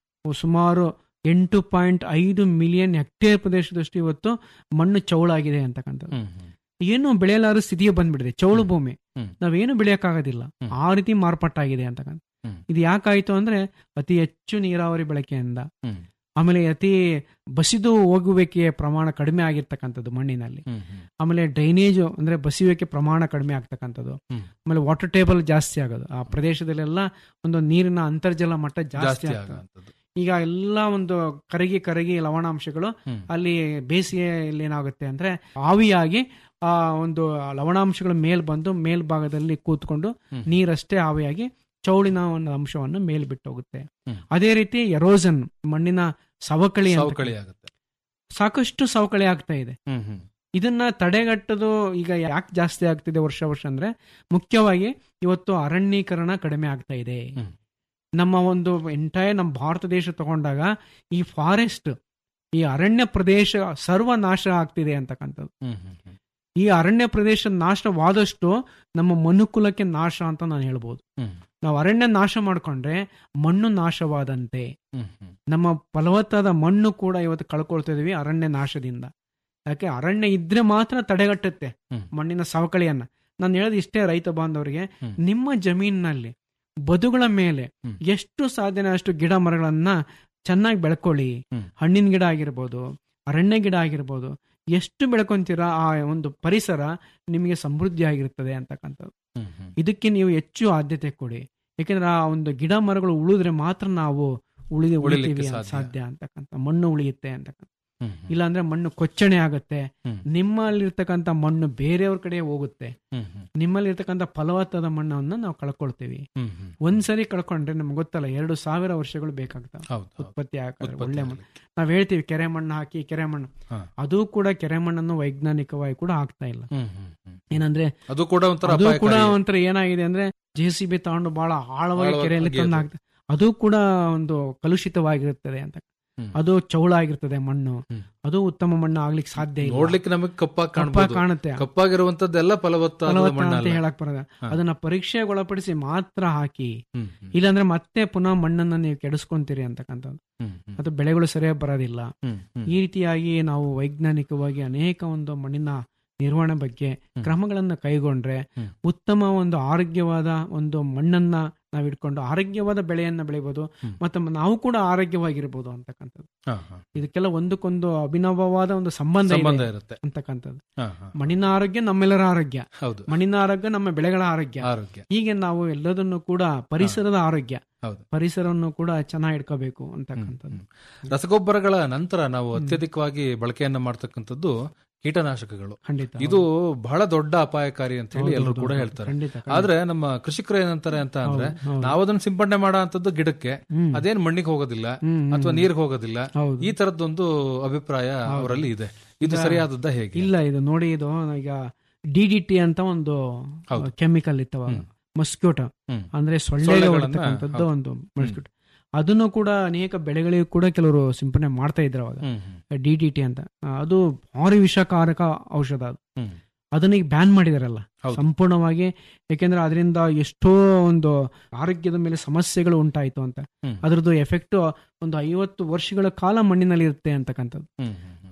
ಸುಮಾರು ಎಂಟು ಪಾಯಿಂಟ್ ಐದು ಮಿಲಿಯನ್ ಹೆಕ್ಟೇರ್ ಪ್ರದೇಶದಷ್ಟು ಇವತ್ತು ಮಣ್ಣು ಚೌಳಾಗಿದೆ ಅಂತಕ್ಕಂಥದ್ದು ಹ್ಮ್, ಹ್ಮ್, ಏನು ಬೆಳೆಯಲಾರ ಸ್ಥಿತಿಗೆ ಬಂದ್ಬಿಡಿದೆ ಚೌಳು ಹ್ಮ್. ಭೂಮಿ ಹ್ಮ್. ನಾವೇನು ಬೆಳೆಯಕ್ಕಾಗೋದಿಲ್ಲ ಹ್ಮ್. ಆ ರೀತಿ ಮಾರ್ಪಾಟಾಗಿದೆ ಅಂತಕ್ಕಂಥ ಹ್ಮ್. ಇದು ಯಾಕಾಯ್ತು ಅಂದ್ರೆ ಅತಿ ಹೆಚ್ಚು ನೀರಾವರಿ ಬಳಕೆಯಿಂದ ಹ್ಮ್. ಆಮೇಲೆ ಅತಿ ಬಸಿದು ಹೋಗುವಿಕೆಯ ಪ್ರಮಾಣ ಕಡಿಮೆ ಆಗಿರ್ತಕ್ಕಂಥದ್ದು ಮಣ್ಣಿನಲ್ಲಿ ಹ್ಮ್, ಹ್ಮ್, ಆಮೇಲೆ ಡ್ರೈನೇಜ್ ಅಂದ್ರೆ ಬಸಿಯುವಿಕೆ ಪ್ರಮಾಣ ಕಡಿಮೆ ಆಗ್ತಕ್ಕಂಥದ್ದು ಹ್ಮ್. ಆಮೇಲೆ ವಾಟರ್ ಟೇಬಲ್ ಜಾಸ್ತಿ ಆಗೋದು ಆ ಪ್ರದೇಶದಲ್ಲೆಲ್ಲ ಒಂದು ನೀರಿನ ಅಂತರ್ಜಲ ಮಟ್ಟ ಜಾಸ್ತಿ ಜಾಸ್ತಿ ಆಗ್ತದೆ ಆಗುವಂಥದ್ದು. ಈಗ ಎಲ್ಲ ಒಂದು ಕರಗಿ ಕರಗಿ ಲವಣಾಂಶಗಳು ಹ್ಮ್. ಅಲ್ಲಿ ಬೇಸಿಗೆಯಲ್ಲಿ ಏನಾಗುತ್ತೆ ಅಂದ್ರೆ ಆವಿಯಾಗಿ ಆ ಒಂದು ಲವಣಾಂಶಗಳು ಮೇಲ್ ಬಂದು ಮೇಲ್ಭಾಗದಲ್ಲಿ ಕೂತ್ಕೊಂಡು ಹ್ಮ್. ನೀರಷ್ಟೇ ಆವಿಯಾಗಿ ಚೌಳಿನ ಒಂದು ಅಂಶವನ್ನು ಮೇಲ್ ಬಿಟ್ಟು ಹೋಗುತ್ತೆ ಹ್ಮ್. ಅದೇ ರೀತಿ ಎರೋಸನ್ ಮಣ್ಣಿನ ಸವಕಳಿ ಅಂತ ಸವಕಳಿ ಆಗುತ್ತೆ ಸಾಕಷ್ಟು ಸವಕಳಿ ಆಗ್ತಾ ಇದೆ ಹ್ಮ್, ಹ್ಮ್, ಇದನ್ನ ತಡೆಗಟ್ಟೋದು ಈಗ ಯಾಕೆ ಜಾಸ್ತಿ ಆಗ್ತಿದೆ ವರ್ಷ ವರ್ಷ ಅಂದ್ರೆ ಮುಖ್ಯವಾಗಿ ಇವತ್ತು ಅರಣ್ಯೀಕರಣ ಕಡಿಮೆ ಆಗ್ತಾ ಇದೆ ಹ್ಮ್. ನಮ್ಮ ಒಂದು ಎಂಟೈರ್ ನಮ್ಮ ಭಾರತ ದೇಶ ತಗೊಂಡಾಗ ಈ ಫಾರೆಸ್ಟ್ ಈ ಅರಣ್ಯ ಪ್ರದೇಶ ಸರ್ವನಾಶ ಆಗ್ತಿದೆ ಅಂತಕ್ಕಂಥದ್ದು ಹ್ಮ್, ಹ್ಮ್, ಹ್ಮ್, ಈ ಅರಣ್ಯ ಪ್ರದೇಶ ನಾಶವಾದಷ್ಟು ನಮ್ಮ ಮನುಕುಲಕ್ಕೆ ನಾಶ ಅಂತ ನಾನು ಹೇಳ್ಬೋದು ಹ್ಮ್, ನಾವು ಅರಣ್ಯ ನಾಶ ಮಾಡ್ಕೊಂಡ್ರೆ ಮಣ್ಣು ನಾಶವಾದಂತೆ ಹ್ಮ್, ಹ್ಮ್. ನಮ್ಮ ಫಲವತ್ತಾದ ಮಣ್ಣು ಕೂಡ ಇವತ್ತು ಕಳ್ಕೊಳ್ತಾ ಇದೀವಿ ಅರಣ್ಯ ನಾಶದಿಂದ ಯಾಕೆ ಅರಣ್ಯ ಇದ್ರೆ ಮಾತ್ರ ತಡೆಗಟ್ಟುತ್ತೆ ಹ್ಮ್. ಮಣ್ಣಿನ ಸವಕಳಿಯನ್ನ ನಾನು ಹೇಳೋದು ಇಷ್ಟೇ ರೈತ ಬಾಂಧವರಿಗೆ ಹ್ಮ್. ನಿಮ್ಮ ಜಮೀನಿನಲ್ಲಿ ಬದುಗಳ ಮೇಲೆ ಹ್ಮ್. ಎಷ್ಟು ಸಾಧ್ಯನ ಅಷ್ಟು ಗಿಡ ಮರಗಳನ್ನ ಚೆನ್ನಾಗಿ ಬೆಳ್ಕೊಳ್ಳಿ ಹ್ಮ್. ಹಣ್ಣಿನ ಗಿಡ ಆಗಿರ್ಬೋದು ಅರಣ್ಯ ಗಿಡ ಆಗಿರ್ಬೋದು ಎಷ್ಟು ಬೆಳ್ಕೊಂತೀರಾ ಆ ಒಂದು ಪರಿಸರ ನಿಮಗೆ ಸಮೃದ್ಧಿ ಆಗಿರ್ತದೆ ಅಂತಕ್ಕಂಥದ್ದು ಹ್ಮ್, ಹ್ಮ್. ಇದಕ್ಕೆ ನೀವು ಹೆಚ್ಚು ಆದ್ಯತೆ ಕೊಡಿ ಯಾಕೆಂದ್ರೆ ಆ ಒಂದು ಗಿಡ ಮರಗಳು ಉಳಿದ್ರೆ ಮಾತ್ರ ನಾವು ಉಳಿದು ಉಳಿಲಿಕ್ಕೆ ಉಳಿತೀವಿ ಸಾಧ್ಯ. ಸಾಧ್ಯ ಅಂತಕ್ಕಂಥ ಮಣ್ಣು ಉಳಿಯುತ್ತೆ ಅಂತಕ್ಕಂಥ ಹ್ಮ್, ಹ್ಮ್. ಇಲ್ಲಾಂದ್ರೆ ಮಣ್ಣು ಕೊಚ್ಚಣೆ ಆಗುತ್ತೆ ಹ್ಮ್. ನಿಮ್ಮಲ್ಲಿರ್ತಕ್ಕಂಥ ಮಣ್ಣು ಬೇರೆಯವ್ರ ಕಡೆ ಹೋಗುತ್ತೆ ಹ್ಮ್, ಹ್ಮ್, ನಿಮ್ಮಲ್ಲಿರ್ತಕ್ಕಂಥ ಫಲವತ್ತಾದ ಮಣ್ಣನ್ನು ನಾವು ಕಳ್ಕೊಳ್ತೀವಿ ಹ್ಮ್, ಹ್ಮ್. ಒಂದ್ಸರಿ ಕಳ್ಕೊಂಡ್ರೆ ನಮ್ಗೆ ಗೊತ್ತಲ್ಲ ಎರಡು ಸಾವಿರ ವರ್ಷಗಳು ಬೇಕಾಗ್ತವೆ ಹೌದು, ಹೌದು. ಉತ್ಪತ್ತಿ ಆಗಕ್ಕೆ ಉತ್ಪತ್ತಿ ಒಳ್ಳೆ ಮಣ್ಣು ಆಗ್ಲಿಕ್ಕೆ. ನಾವ್ ಹೇಳ್ತೀವಿ ಕೆರೆ ಮಣ್ಣು ಹಾಕಿ ಕೆರೆ ಮಣ್ಣು ಹಾ. ಅದು ಕೂಡ ಕೆರೆ ಮಣ್ಣನ್ನು ವೈಜ್ಞಾನಿಕವಾಗಿ ಕೂಡ ಆಗ್ತಾ ಇಲ್ಲ ಹ್ಮ್, ಹ್ಮ್, ಹ್ಮ್. ಏನಂದ್ರೆ ಅದು ಕೂಡ ಒಂಥರ ಅದು ಕೂಡ ಅಪಾಯಕಾರಿ. ಒಂಥರ ಏನಾಗಿದೆ ಅಂದ್ರೆ ಜೆ ಸಿ ಬಿ ತಗೊಂಡು ಬಹಳ ಆಳವಾಗಿ ಆಳವಾಗಿ ಕೆರೆಯಲ್ಲಿ ಅಗೆಯೋದು. ತಂದು ಹಾಕ್ತಾರೆ ಅದು ಕೂಡ ಒಂದು ಕಲುಷಿತವಾಗಿರುತ್ತದೆ ಅಂತ ಹ್ಮ್. ಅದು ಚೌಳ ಆಗಿರ್ತದೆ ಮಣ್ಣು ಹ್ಮ್. ಅದು ಉತ್ತಮ ಮಣ್ಣು ಆಗ್ಲಿಕ್ಕೆ ಸಾಧ್ಯ ಇಲ್ಲ ನೋಡ್ಲಿಕ್ಕೆ ನಮಗೆ ಕಪ್ಪಾಗಿ ಕಪ್ಪ ಕಾಣ್ಬೋದು ಕಾಣುತ್ತೆ ಕಪ್ಪಾಗಿರುವಂತದ್ದೆಲ್ಲ ಫಲವತ್ತಾದ ಫಲವತ್ತ ಮಣ್ಣಲ್ಲ ಅಂತ ಹೇಳಕ್ ಬರೋದ ಹಾ. ಅದನ್ನ ಪರೀಕ್ಷೆಗೆ ಒಳಪಡಿಸಿ ಮಾತ್ರ ಹಾಕಿ ಹ್ಮ್, ಹ್ಮ್, ಇಲ್ಲಾಂದ್ರೆ ಮತ್ತೆ ಪುನಃ ಮಣ್ಣನ್ನ ನೀವು ಕೆಡಿಸ್ಕೊಂತೀರಿ ಅಂತಕ್ಕಂಥದ್ದು ಹ್ಮ್, ಹ್ಮ್, ಅದು ಬೆಳೆಗಳು ಸರಿಯಾಗಿ ಬರೋದಿಲ್ಲ ಹ್ಮ್, ಹ್ಮ್. ಈ ರೀತಿಯಾಗಿ ನಾವು ವೈಜ್ಞಾನಿಕವಾಗಿ ಅನೇಕ ಒಂದು ಮಣ್ಣಿನ ನಿರ್ವಹಣೆ ಬಗ್ಗೆ ಹ್ಮ್. ಕ್ರಮಗಳನ್ನು ಕೈಗೊಂಡ್ರೆ ಹ್ಮ್. ಉತ್ತಮ ಒಂದು ಆರೋಗ್ಯವಾದ ಒಂದು ಮಣ್ಣನ್ನ ನಾವು ಇಟ್ಕೊಂಡು ಆರೋಗ್ಯವಾದ ಬೆಳೆಯನ್ನ ಬೆಳಿಬೋದು ಹ್ಮ್. ಮತ್ತೆ ನಾವು ಕೂಡ ಆರೋಗ್ಯವಾಗಿರ್ಬೋದು ಅಂತಕ್ಕಂಥದ್ದು ಹಾ, ಹಾ. ಇದಕ್ಕೆಲ್ಲ ಒಂದಕ್ಕೊಂದು ಅಭಿನವವಾದ ಒಂದು ಸಂಬಂಧ ಇದೆ ಸಂಬಂಧ ಇರುತ್ತೆ ಅಂತಕ್ಕಂಥದ್ದು ಹಾ, ಹಾ. ಮಣ್ಣಿನ ಆರೋಗ್ಯ ನಮ್ಮೆಲ್ಲರ ಆರೋಗ್ಯ ಹೌದು ಮಣ್ಣಿನ ಆರೋಗ್ಯ ನಮ್ಮ ಬೆಳೆಗಳ ಆರೋಗ್ಯ ಆರೋಗ್ಯ ಹೀಗೆ ನಾವು ಎಲ್ಲದನ್ನು ಕೂಡ ಪರಿಸರದ ಆರೋಗ್ಯ ಹೌದು ಪರಿಸರವನ್ನು ಕೂಡ ಚೆನ್ನಾಗಿ ಇಟ್ಕೋಬೇಕು ಅಂತಕ್ಕಂಥದ್ದು ಹ್ಮ್. ರಸಗೊಬ್ಬರಗಳ ನಂತರ ನಾವು ಅತ್ಯಧಿಕವಾಗಿ ಬಳಕೆಯನ್ನ ಮಾಡ್ತಕ್ಕಂಥದ್ದು ಕೀಟನಾಶಕಗಳು ಖಂಡಿತ ಇದು ಬಹಳ ದೊಡ್ಡ ಅಪಾಯಕಾರಿ ಅಂತ ಹೇಳಿ ಹೌದು, ಎಲ್ಲರೂ ಹೌದು, ಕೂಡ ಹೌದು. ಹೇಳ್ತಾರೆ ಖಂಡಿತ, ಖಂಡಿತ. ಆದ್ರೆ ನಮ್ಮ ಕೃಷಿಕರು ಏನಂತಾರೆ ಅಂತ ಅಂದ್ರೆ ಹೌದು, ಹೌದು. ನಾವು ಅದನ್ನ ಸಿಂಪಡಣೆ ಮಾಡೋ ಅಂತದ್ದು ಗಿಡಕ್ಕೆ ಹ್ಮ್. ಅದೇನ್ ಮಣ್ಣಿಗೆ ಹೋಗೋದಿಲ್ಲ ಹ್ಮ್, ಹ್ಮ್. ಅಥವಾ ನೀರಿಗೆ ಹೋಗೋದಿಲ್ಲ ಹೌದು. ಈ ತರದ್ದೊಂದು ಅಭಿಪ್ರಾಯ ಅವರಲ್ಲಿ ಇದೆ ಇದು ಸರಿಯಾದದ್ದ ಹೇಗೆ ಇಲ್ಲ ಇದು ನೋಡಿ ಇದು ಈಗ ಡಿ ಡಿ ಟಿ ಅಂತ ಒಂದು ಹೌದು. ಕೆಮಿಕಲ್ ಇತ್ತವ ಹ್ಮ್. ಮಸ್ಕ್ಯೂಟೋ ಹ್ಮ್. ಅಂದ್ರೆ ಸೊಳ್ಳೆ ಸೊಳ್ಳೆಗಳನ್ನ, ಹೊಡಿತಕ್ಕಂಥದ್ದು ಹೌದು. ಒಂದು ಮಸ್ಕ್ಯೂಟೋ ಅದನ್ನು ಕೂಡ ಅನೇಕ ಬೆಳೆಗಳಿಗೂ ಕೂಡ ಕೆಲವರು ಸಿಂಪಡಣೆ ಮಾಡ್ತಾ ಇದ್ರು ಅವಾಗ ಹ್ಮ್, ಹ್ಮ್, ಡಿ ಡಿ ಟಿ ಅಂತ ಆ, ಅದು ಭಾರಿ ವಿಷಕಾರಕ ಔಷಧ ಅದು ಹ್ಮ್. ಅದನ್ನ ಈಗ ಬ್ಯಾನ್ ಮಾಡಿದಾರಲ್ಲ ಹೌದು. ಸಂಪೂರ್ಣವಾಗಿ ಯಾಕೆಂದ್ರೆ ಅದರಿಂದ ಎಷ್ಟೋ ಒಂದು ಆರೋಗ್ಯದ ಮೇಲೆ ಸಮಸ್ಯೆಗಳು ಉಂಟಾಯ್ತು ಅಂತ ಹ್ಮ್. ಅದರದ್ದು ಎಫೆಕ್ಟ್ ಒಂದು ಐವತ್ತು ವರ್ಷಗಳ ಕಾಲ ಮಣ್ಣಿನಲ್ಲಿ ಇರುತ್ತೆ ಅಂತಕ್ಕಂಥದ್ದು ಹ್ಮ್, ಹ್ಮ್, ಹ್ಮ್.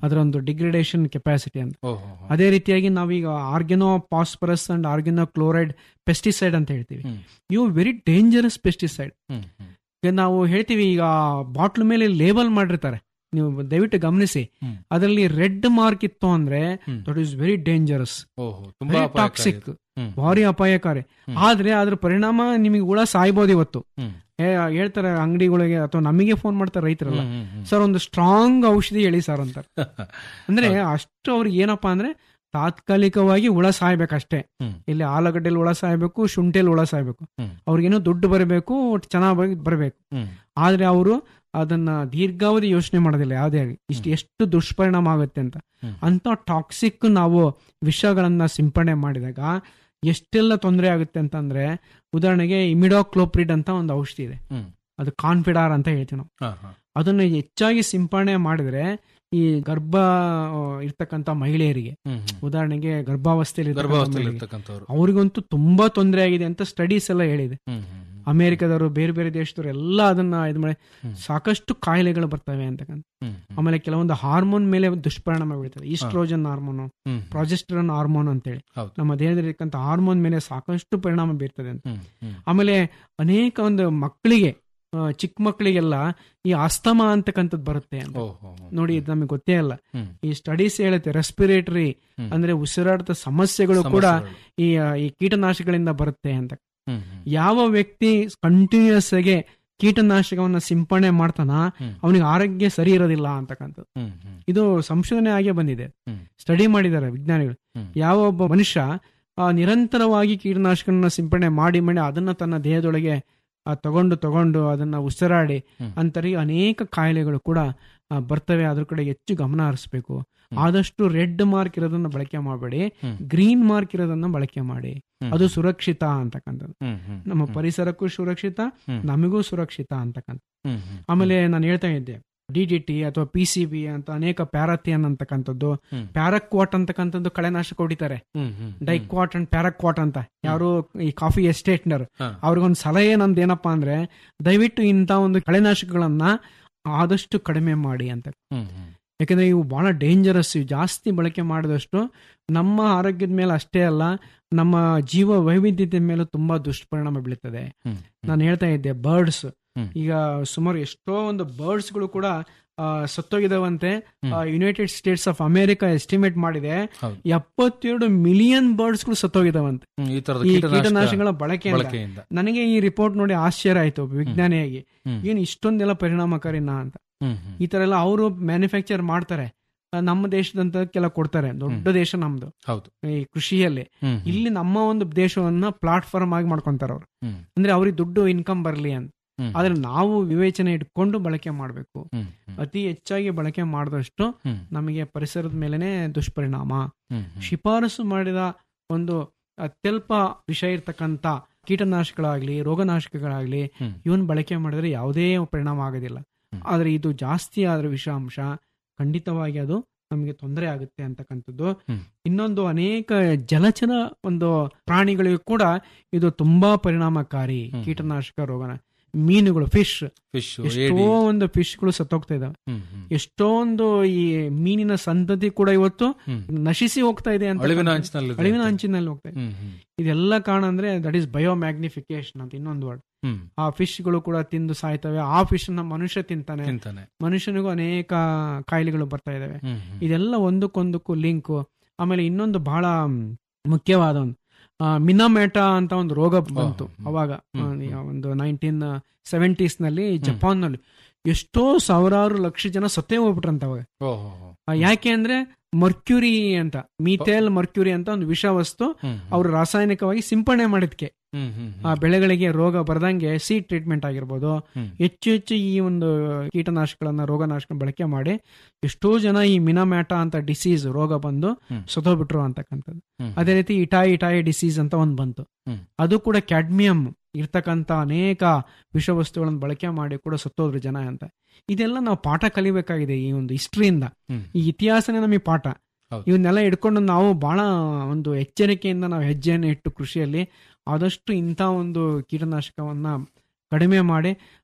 ಅದರ ಒಂದು ಡಿಗ್ರೇಡೇಷನ್ ಕೆಪಾಸಿಟಿ ಅಂತ ಓಹೋ ಅದೇ ರೀತಿಯಾಗಿ ನಾವೀಗ organo phosphorus and organo chloride pesticide ಅಂತ ಹೇಳ್ತೀವಿ ಹ್ಮ್. ಇವು ವೆರಿ ಡೇಂಜರಸ್ ಪೆಸ್ಟಿಸೈಡ್ ಹ್ಮ್ ಹ್ಮ್ ಈಗ ನಾವು ಹೇಳ್ತೀವಿ ಈಗ ಬಾಟ್ಲ್ ಮೇಲೆ ಲೇಬಲ್ ಮಾಡಿರ್ತಾರೆ ನೀವು ದಯವಿಟ್ಟು ಗಮನಿಸಿ ಹ್ಮ್. ಅದರಲ್ಲಿ ರೆಡ್ ಮಾರ್ಕ್ ಇತ್ತು ಅಂದ್ರೆ ಹ್ಮ್. ದಟ್ ಈಸ್ ವೆರಿ ಡೇಂಜರಸ್ ಓಹೋ ತುಂಬಾ ವೆರಿ ಅಪಾಯಕಾರಿ ಟಾಕ್ಸಿಕ್ ಅದು. ಹ್ಮ್. ಭಾರಿ ಅಪಾಯಕಾರಿ ಹ್ಮ್. ಆದ್ರೆ ಅದ್ರ ಪರಿಣಾಮ ನಿಮಗೆ ಹುಳ ಸಾಯ್ಬೋದು ಇವತ್ತು ಹ್ಮ್. ಏ, ಹೇಳ್ತಾರೆ ಅಂಗಡಿಗಳಿಗೆ ಅಥವಾ ನಮಗೆ ಫೋನ್ ಮಾಡ್ತಾರೆ ರೈತರೆಲ್ಲ ಹ್ಮ್, ಹ್ಮ್, ಹ್ಮ್. ಸರ್ ಒಂದು ಸ್ಟ್ರಾಂಗ್ ಔಷಧಿ ಹೇಳಿ ಸರ್ ಅಂತಾರೆ ಅಂದ್ರೆ ಅಷ್ಟು ಅವ್ರಿಗೆ ಏನಪ್ಪಾ ಅಂದ್ರೆ ತಾತ್ಕಾಲಿಕವಾಗಿ ಹುಳ ಸಾಯ್ಬೇಕಷ್ಟೇ ಹ್ಮ್. ಇಲ್ಲಿ ಆಲೂಗಡ್ಡೆಲಿ ಹುಳ ಸಾಯ್ಬೇಕು ಶುಂಠಿಯಲ್ಲಿ ಹುಳ ಸಾಯ್ಬೇಕು ಹ್ಮ್. ಅವ್ರಿಗೇನೋ ದುಡ್ಡು ಬರಬೇಕು ಚೆನ್ನಾಗಿ ಬರಬೇಕು ಹ್ಮ್. ಆದ್ರೆ ಅವರು ಅದನ್ನ ದೀರ್ಘಾವಧಿ ಯೋಚನೆ ಮಾಡೋದಿಲ್ಲ ಯಾವುದೇ ಆಗಲಿ ಇಷ್ಟು ಎಷ್ಟು ದುಷ್ಪರಿಣಾಮ ಆಗುತ್ತೆ ಅಂತ ಹ್ಮ್. ಅಂತ ಟಾಕ್ಸಿಕ್ ನಾವು ವಿಷಗಳನ್ನ ಸಿಂಪಡಣೆ ಮಾಡಿದಾಗ ಎಷ್ಟೆಲ್ಲ ತೊಂದರೆ ಆಗುತ್ತೆ ಅಂತಂದ್ರೆ ಉದಾಹರಣೆಗೆ ಇಮಿಡೋಕ್ಲೋಪ್ರಿಡ್ ಅಂತ ಒಂದು ಔಷಧಿ ಇದೆ ಹ್ಮ್. ಅದು ಕಾನ್ಫಿಡಾರ್ ಅಂತ ಹೇಳ್ತೀವಿ ನಾವು ಹಾ, ಹಾ. ಅದನ್ನು ಹೆಚ್ಚಾಗಿ ಸಿಂಪಡಣೆ ಮಾಡಿದ್ರೆ ಈ ಗರ್ಭ ಆ, ಇರ್ತಕ್ಕಂಥ ಮಹಿಳೆಯರಿಗೆ ಹ್ಮ್, ಹ್ಮ್. ಉದಾಹರಣೆಗೆ ಗರ್ಭಾವಸ್ಥೆಯಲ್ಲಿ ಇರ್ತಕ್ಕಂಥ ಗರ್ಭಾವಸ್ಥೆಯಲ್ಲಿ ಮಹಿಳೆಯರಿಗೆ, ಇರ್ತಕ್ಕಂಥವ್ರು ಅವ್ರಿಗಂತೂ ತುಂಬಾ ತೊಂದರೆ ಆಗಿದೆ ಅಂತ ಸ್ಟಡೀಸ್ ಎಲ್ಲ ಹೇಳಿದೆ ಹ್ಮ್, ಹ್ಮ್, ಹ್ಮ್. ಅಮೆರಿಕದವರು ಬೇರೆ ಬೇರೆ ದೇಶದವರು ಎಲ್ಲ ಅದನ್ನ ಇದು ಮಾಡಿ ಹ್ಮ್. ಸಾಕಷ್ಟು ಕಾಯಿಲೆಗಳು ಬರ್ತವೆ ಅಂತಕ್ಕಂಥ ಹ್ಮ್, ಹ್ಮ್. ಆಮೇಲೆ ಕೆಲವೊಂದು ಹಾರ್ಮೋನ್ ಮೇಲೆ ದುಷ್ಪರಿಣಾಮ ಬೀಳ್ತದೆ ಈಸ್ಟ್ರೋಜನ್ ಹಾರ್ಮೋನು ಹ್ಮ್, ಹ್ಮ್. ಪ್ರಾಜೆಸ್ಟ್ರನ್ ಹಾರ್ಮೋನ್ ಅಂತೇಳಿ ಹೌದು. ನಮ್ಮ ದೇಹದಲ್ಲಿರ್ತಕ್ಕಂಥ ಹಾರ್ಮೋನ್ ಮೇಲೆ ಸಾಕಷ್ಟು ಪರಿಣಾಮ ಬೀರ್ತದೆ ಅಂತ ಹ್ಮ್, ಹ್ಮ್. ಆಮೇಲೆ ಅನೇಕ ಒಂದು ಮಕ್ಕಳಿಗೆ ಆ, ಚಿಕ್ಕ ಮಕ್ಕಳಿಗೆಲ್ಲ ಈ ಅಸ್ತಮ ಅಂತಕ್ಕಂಥದ್ದು ಬರುತ್ತೆ ಅಂತ ಓಹೋ, ಹೋ. ನೋಡಿ ಇದು ನಮಗೆ ಗೊತ್ತೇ ಇಲ್ಲ ಹ್ಮ್. ಈ ಸ್ಟಡೀಸ್ ಹೇಳುತ್ತೆ ರೆಸ್ಪಿರೇಟರಿ ಹ್ಮ್. ಅಂದ್ರೆ ಉಸಿರಾಟದ ಸಮಸ್ಯೆಗಳು ಕೂಡ ಸಮಸ್ಯೆಗಳು. ಈ ಆ, ಈ ಕೀಟನಾಶಕಗಳಿಂದ ಬರುತ್ತೆ ಅಂತ ಹ್ಮ್, ಹ್ಮ್. ಯಾವ ವ್ಯಕ್ತಿ ಕಂಟಿನ್ಯೂಸ್ ಆಗಿ ಕೀಟನಾಶಕವನ್ನ ಸಿಂಪಡಣೆ ಮಾಡ್ತಾನ ಹ್ಮ್. ಅವನಿಗೆ ಆರೋಗ್ಯ ಸರಿ ಇರೋದಿಲ್ಲ ಅಂತಕ್ಕಂಥದ್ದು ಹ್ಮ್, ಹ್ಮ್. ಇದು ಸಂಶೋಧನೆ ಆಗೇ ಬಂದಿದೆ ಹ್ಮ್. ಸ್ಟಡಿ ಮಾಡಿದ್ದಾರೆ ವಿಜ್ಞಾನಿಗಳು ಹ್ಮ್. ಯಾವ ಒಬ್ಬ ಮನುಷ್ಯ ಆ, ನಿರಂತರವಾಗಿ ಕೀಟನಾಶಕನ ಸಿಂಪಡಣೆ ಮಾಡಿ ಮಾಡಿ ಅದನ್ನ ತನ್ನ ದೇಹದೊಳಗೆ ಆ, ತಗೊಂಡು ತಗೊಂಡು ಅದನ್ನ ಉಸಿರಾಡಿ ಹ್ಮ್. ಅಂತರಿಗೆ ಅನೇಕ ಕಾಯಿಲೆಗಳು ಕೂಡ ಆ, ಬರ್ತವೆ ಅದ್ರ ಕಡೆ ಹೆಚ್ಚು ಗಮನ ಹರಿಸ್ಬೇಕು ಆದಷ್ಟು ರೆಡ್ ಮಾರ್ಕ್ ಇರೋದನ್ನ ಬಳಕೆ ಮಾಡಬೇಡಿ ಹ್ಮ್. ಗ್ರೀನ್ ಮಾರ್ಕ್ ಇರೋದನ್ನ ಬಳಕೆ ಮಾಡಿ ಹ್ಮ್. ಅದು ಸುರಕ್ಷಿತ ಅಂತಕ್ಕಂಥದ್ದು ಹ್ಮ್, ಹ್ಮ್. ನಮ್ಮ ಹ್ಮ್. ಪರಿಸರಕ್ಕೂ ಸುರಕ್ಷಿತ ಹ್ಮ್. ನಮಗೂ ಸುರಕ್ಷಿತ ಅಂತಕ್ಕಂಥ ಹ್ಮ್, ಹ್ಮ್. ಆಮೇಲೆ ನಾನು ಹೇಳ್ತಾ ಇದ್ದೆ ಡಿ ಡಿ ಟಿ ಅಥವಾ ಪಿ ಸಿ ಬಿ ಅಂತ ಅನೇಕ ಪ್ಯಾರಥಿಯನ್ ಅಂತಕ್ಕಂಥದ್ದು ಹ್ಮ್. ಪ್ಯಾರಕ್ವಾಟ್ ಅಂತಕ್ಕಂಥದ್ದು ಕಳೆನಾಶಕ ಹೊಡಿತಾರೆ ಹ್ಮ್, ಹ್ಮ್. ಡೈಕ್ವಾಟ್ ಅಂಡ್ ಪ್ಯಾರಕ್ವಾಟ್ ಅಂತ ಯಾರು ಈ ಕಾಫಿ ಎಸ್ಟೇಟ್ನರ್ ಹಾ. ಅವ್ರಿಗೊಂದು ಸಲಹೆ ನಂದು ಏನಪ್ಪಾ ಅಂದ್ರೆ ದಯವಿಟ್ಟು ಇಂಥ ಒಂದು ಕಳೆನಾಶಕಗಳನ್ನ ಆದಷ್ಟು ಕಡಿಮೆ ಮಾಡಿ ಅಂತ ಹ್ಮ್, ಹ್ಮ್. ಯಾಕಂದ್ರೆ ಇವು ಬಹಳ ಡೇಂಜರಸ್ ಇವು ಜಾಸ್ತಿ ಬಳಕೆ ಮಾಡಿದಷ್ಟು ನಮ್ಮ ಆರೋಗ್ಯದ ಮೇಲೆ ಅಷ್ಟೇ ಅಲ್ಲ ನಮ್ಮ ಜೀವ ವೈವಿಧ್ಯತೆ ಮೇಲೂ ತುಂಬಾ ದುಷ್ಪರಿಣಾಮ ಬೀಳುತ್ತದೆ ಹ್ಮ್, ನಾನು ಹೇಳ್ತಾ ಇದ್ದೆ ಬರ್ಡ್ಸ್ ಹ್ಮ್. ಈಗ ಸುಮಾರು ಎಷ್ಟೋ ಒಂದು ಬರ್ಡ್ಸ್ಗಳು ಕೂಡ ಆ, ಸತ್ತೋಗಿದಾವಂತೆ ಹ್ಮ್. United States of America estimate ಮಾಡಿದೆ ಹೌದು. ಎಪ್ಪತ್ತೆರಡು ಮಿಲಿಯನ್ ಬರ್ಡ್ಸ್ಗಳು ಸತ್ತೋಗಿದಾವಂತೆ ಹ್ಮ್, ಈ ತರದ ಈ ಕೀಟನಾಶಕ ಕೀಟನಾಶಕಗಳ ಬಳಕೆಯಿಂದ ಬಳಕೆಯಿಂದ ನನಗೆ ಈ ರಿಪೋರ್ಟ್ ನೋಡಿ ಆಶ್ಚರ್ಯ ಆಯ್ತು ಒಬ್ಬ ವಿಜ್ಞಾನಿಯಾಗಿ ಹ್ಮ್. ಏನ್ ಇಷ್ಟೊಂದೆಲ್ಲ ಪರಿಣಾಮಕಾರಿನಾ ಅಂತ ಹ್ಮ್, ಹ್ಮ್. ಈ ತರ ಎಲ್ಲ ಅವರು ಮ್ಯಾನುಫ್ಯಾಕ್ಚರ್ ಮಾಡ್ತಾರೆ ಆ, ನಮ್ಮ ದೇಶದಂತ ಕೆಲ ಕೊಡ್ತಾರೆ ದೊಡ್ಡ ದೇಶ ನಮ್ದು ಹೌದು ಈ ಕೃಷಿಯಲ್ಲಿ ಹ್ಮ್, ಹ್ಮ್. ಇಲ್ಲಿ ನಮ್ಮ ಒಂದು ದೇಶವನ್ನ ಪ್ಲಾಟ್ಫಾರ್ಮ್ ಆಗಿ ಮಾಡ್ಕೊಂತಾರ ಅವ್ರು ಹ್ಮ್, ಅಂದ್ರೆ ಅವ್ರಿಗೆ ದುಡ್ಡು ಇನ್ಕಮ್ ಬರಲಿ ಅಂತ ಹ್ಮ್. ಆದ್ರೆ ನಾವು ವಿವೇಚನೆ ಇಟ್ಕೊಂಡು ಬಳಕೆ ಮಾಡಬೇಕು ಹ್ಮ್, ಹ್ಮ್. ಅತಿ ಹೆಚ್ಚಾಗಿ ಬಳಕೆ ಮಾಡಿದಷ್ಟು ಹ್ಮ್, ನಮಗೆ ಪರಿಸರದ ಮೇಲೆನೆ ದುಷ್ಪರಿಣಾಮ ಹ್ಮ್, ಹ್ಮ್. ಶಿಫಾರಸು ಮಾಡಿದ ಒಂದು ಅತ್ಯಲ್ಪ ವಿಷ ಇರ್ತಕ್ಕಂಥ ಕೀಟನಾಶಕಗಳಾಗ್ಲಿ ರೋಗನಾಶಕಗಳಾಗ್ಲಿ ಹ್ಮ್. ಇವನ್ ಬಳಕೆ ಮಾಡಿದ್ರೆ ಯಾವುದೇ ಪರಿಣಾಮ ಆಗೋದಿಲ್ಲ ಹ್ಮ್. ಆದ್ರೆ ಇದು ಜಾಸ್ತಿ ಆದ್ರೆ ವಿಷಾಂಶ ಖಂಡಿತವಾಗಿ ಅದು ನಮಗೆ ತೊಂದರೆ ಆಗುತ್ತೆ ಅಂತಕ್ಕಂಥದ್ದು ಹ್ಮ್. ಇನ್ನೊಂದು ಅನೇಕ ಜಲಚರ ಒಂದು ಪ್ರಾಣಿಗಳಿಗೂ ಕೂಡ ಇದು ತುಂಬಾ ಪರಿಣಾಮಕಾರಿ ಹ್ಮ್. ಕೀಟನಾಶಕ ರೋಗನ ಮೀನುಗಳು ಫಿಶ್ ಫಿಶ್ ಎಷ್ಟೋ ಒಂದು ಫಿಶ್ಗಳು ಸತ್ತೋಗ್ತಾ ಇದಾವೆ ಎಷ್ಟೊಂದು ಈ ಮೀನಿನ ಸಂತತಿ ಕೂಡ ಇವತ್ತು ನಶಿಸಿ ಹೋಗ್ತಾ ಇದೆ ಅಂತ ಅಳಿವಿನ ಅಂಚಿನಲ್ಲಿ ಇದೆ. ಅಳಿವಿನ ಅಂಚಿನಲ್ಲಿ ಹೋಗ್ತಾ ಇದೆ ಹ್ಮ್, ಹ್ಮ್. ಇದೆಲ್ಲ ಕಾರಣ ಅಂದ್ರೆ ದಟ್ ಈಸ್ ಬಯೋ ಮ್ಯಾಗ್ನಿಫಿಕೇಶನ್ ಅಂತ ಇನ್ನೊಂದು ವರ್ಡ್ ಹ್ಮ್. ಆ ಫಿಶ್ಗಳು ಕೂಡ ತಿಂದು ಸಾಯ್ತವೆ ಆ ಫಿಶ್ ನ ಮನುಷ್ಯ ತಿಂತಾನೆ ತಿಂತಾನೆ ಮನುಷ್ಯನಿಗೂ ಅನೇಕ ಕಾಯಿಲೆಗಳು ಬರ್ತಾ ಇದಾವೆ ಹ್ಮ್, ಹ್ಮ್. ಇದೆಲ್ಲ ಒಂದಕ್ಕೊಂದಕ್ಕೂ ಲಿಂಕ್ ಆಮೇಲೆ ಇನ್ನೊಂದು ಬಹಳ ಮ್, ಮುಖ್ಯವಾದ ಒಂದು ಆ, ಮಿನಾಮೇಟಾ ಅಂತ ಒಂದು ರೋಗ ಬಂತು ಹ್ಮ್. ಅವಾಗ ಹ್ಮ್, ಆ, ಹ್ಮ್. ಒಂದು ನೈನ್ಟೀನ್ ಸೆವೆಂಟೀಸ್ ನಲ್ಲಿ ಜಪಾನ್ ನಲ್ಲಿ ಎಷ್ಟೋ ಸಾವಿರಾರು ಲಕ್ಷ ಜನ ಸತ್ತೇ ಹೋಗ್ಬಿಟ್ರಂತ ಅವಾಗ ಓಹೋ ಹೋ. ಆ, ಯಾಕೆ ಅಂದ್ರೆ ಮರ್ಕ್ಯೂರಿ ಅಂತ ಮೀಥೇಲ್ ಮರ್ಕ್ಯೂರಿ ಅಂತ ಒಂದು ವಿಷ ವಸ್ತು ಹ್ಮ್, ಹ್ಮ್. ಅವರು ರಾಸಾಯನಿಕವಾಗಿ ಸಿಂಪಡಣೆ ಮಾಡಿದ್ಕೆ ಹ್ಮ್, ಹ್ಮ್, ಹ್ಮ್. ಆ ಬೆಳೆಗಳಿಗೆ ರೋಗ ಬರದಂಗೆ ಸೀಡ್ ಟ್ರೀಟ್ಮೆಂಟ್ ಆಗಿರ್ಬೋದು ಹ್ಮ್. ಹೆಚ್ಚು ಹೆಚ್ಚು ಈ ಒಂದು ಕೀಟನಾಶಕಗಳನ್ನ ರೋಗನಾಶಕ ಬಳಕೆ ಮಾಡಿ ಎಷ್ಟೋ ಜನ ಈ ಮಿನಾಮ್ಯಾಟ ಅಂತ ಡಿಸೀಸ್ ರೋಗ ಬಂದು ಹ್ಮ್. ಸತ್ತೋಗ್ಬಿಟ್ರು ಅಂತಕ್ಕಂಥದ್ದು ಹ್ಮ್. ಅದೇ ರೀತಿ ಇಟಾಯಿ ಇಟಾಯಿ ಡಿಸೀಸ್ ಅಂತ ಒಂದು ಬಂತು ಹ್ಮ್. ಅದು ಕೂಡ ಕ್ಯಾಡ್ಮಿಯಂ ಇರ್ತಕ್ಕಂಥ ಅನೇಕ ವಿಷವಸ್ತುಗಳನ್ನು ಬಳಕೆ ಮಾಡಿ ಕೂಡ ಸತ್ತೋದ್ರು ಜನ ಅಂತ ಇದೆಲ್ಲ ನಾವು ಪಾಠ ಕಲಿಬೇಕಾಗಿದೆ ಈ ಒಂದು ಹಿಸ್ಟ್ರಿಯಿಂದ ಹ್ಮ್. ಈ ಇತಿಹಾಸನೇ ನಮಗೆ ಪಾಠ ಹೌದು. ಇವನ್ನೆಲ್ಲ ಇಟ್ಕೊಂಡು ನಾವು ಬಹಳ ಒಂದು ಎಚ್ಚರಿಕೆಯಿಂದ ನಾವು ಹೆಜ್ಜೆಯನ್ನು ಇಟ್ಟು ಕೃಷಿಯಲ್ಲಿ ಆದಷ್ಟು ಇಂಥ ಒಂದು ಕೀಟನಾಶಕವನ್ನ ಕಡಿಮೆ ಮಾಡಿ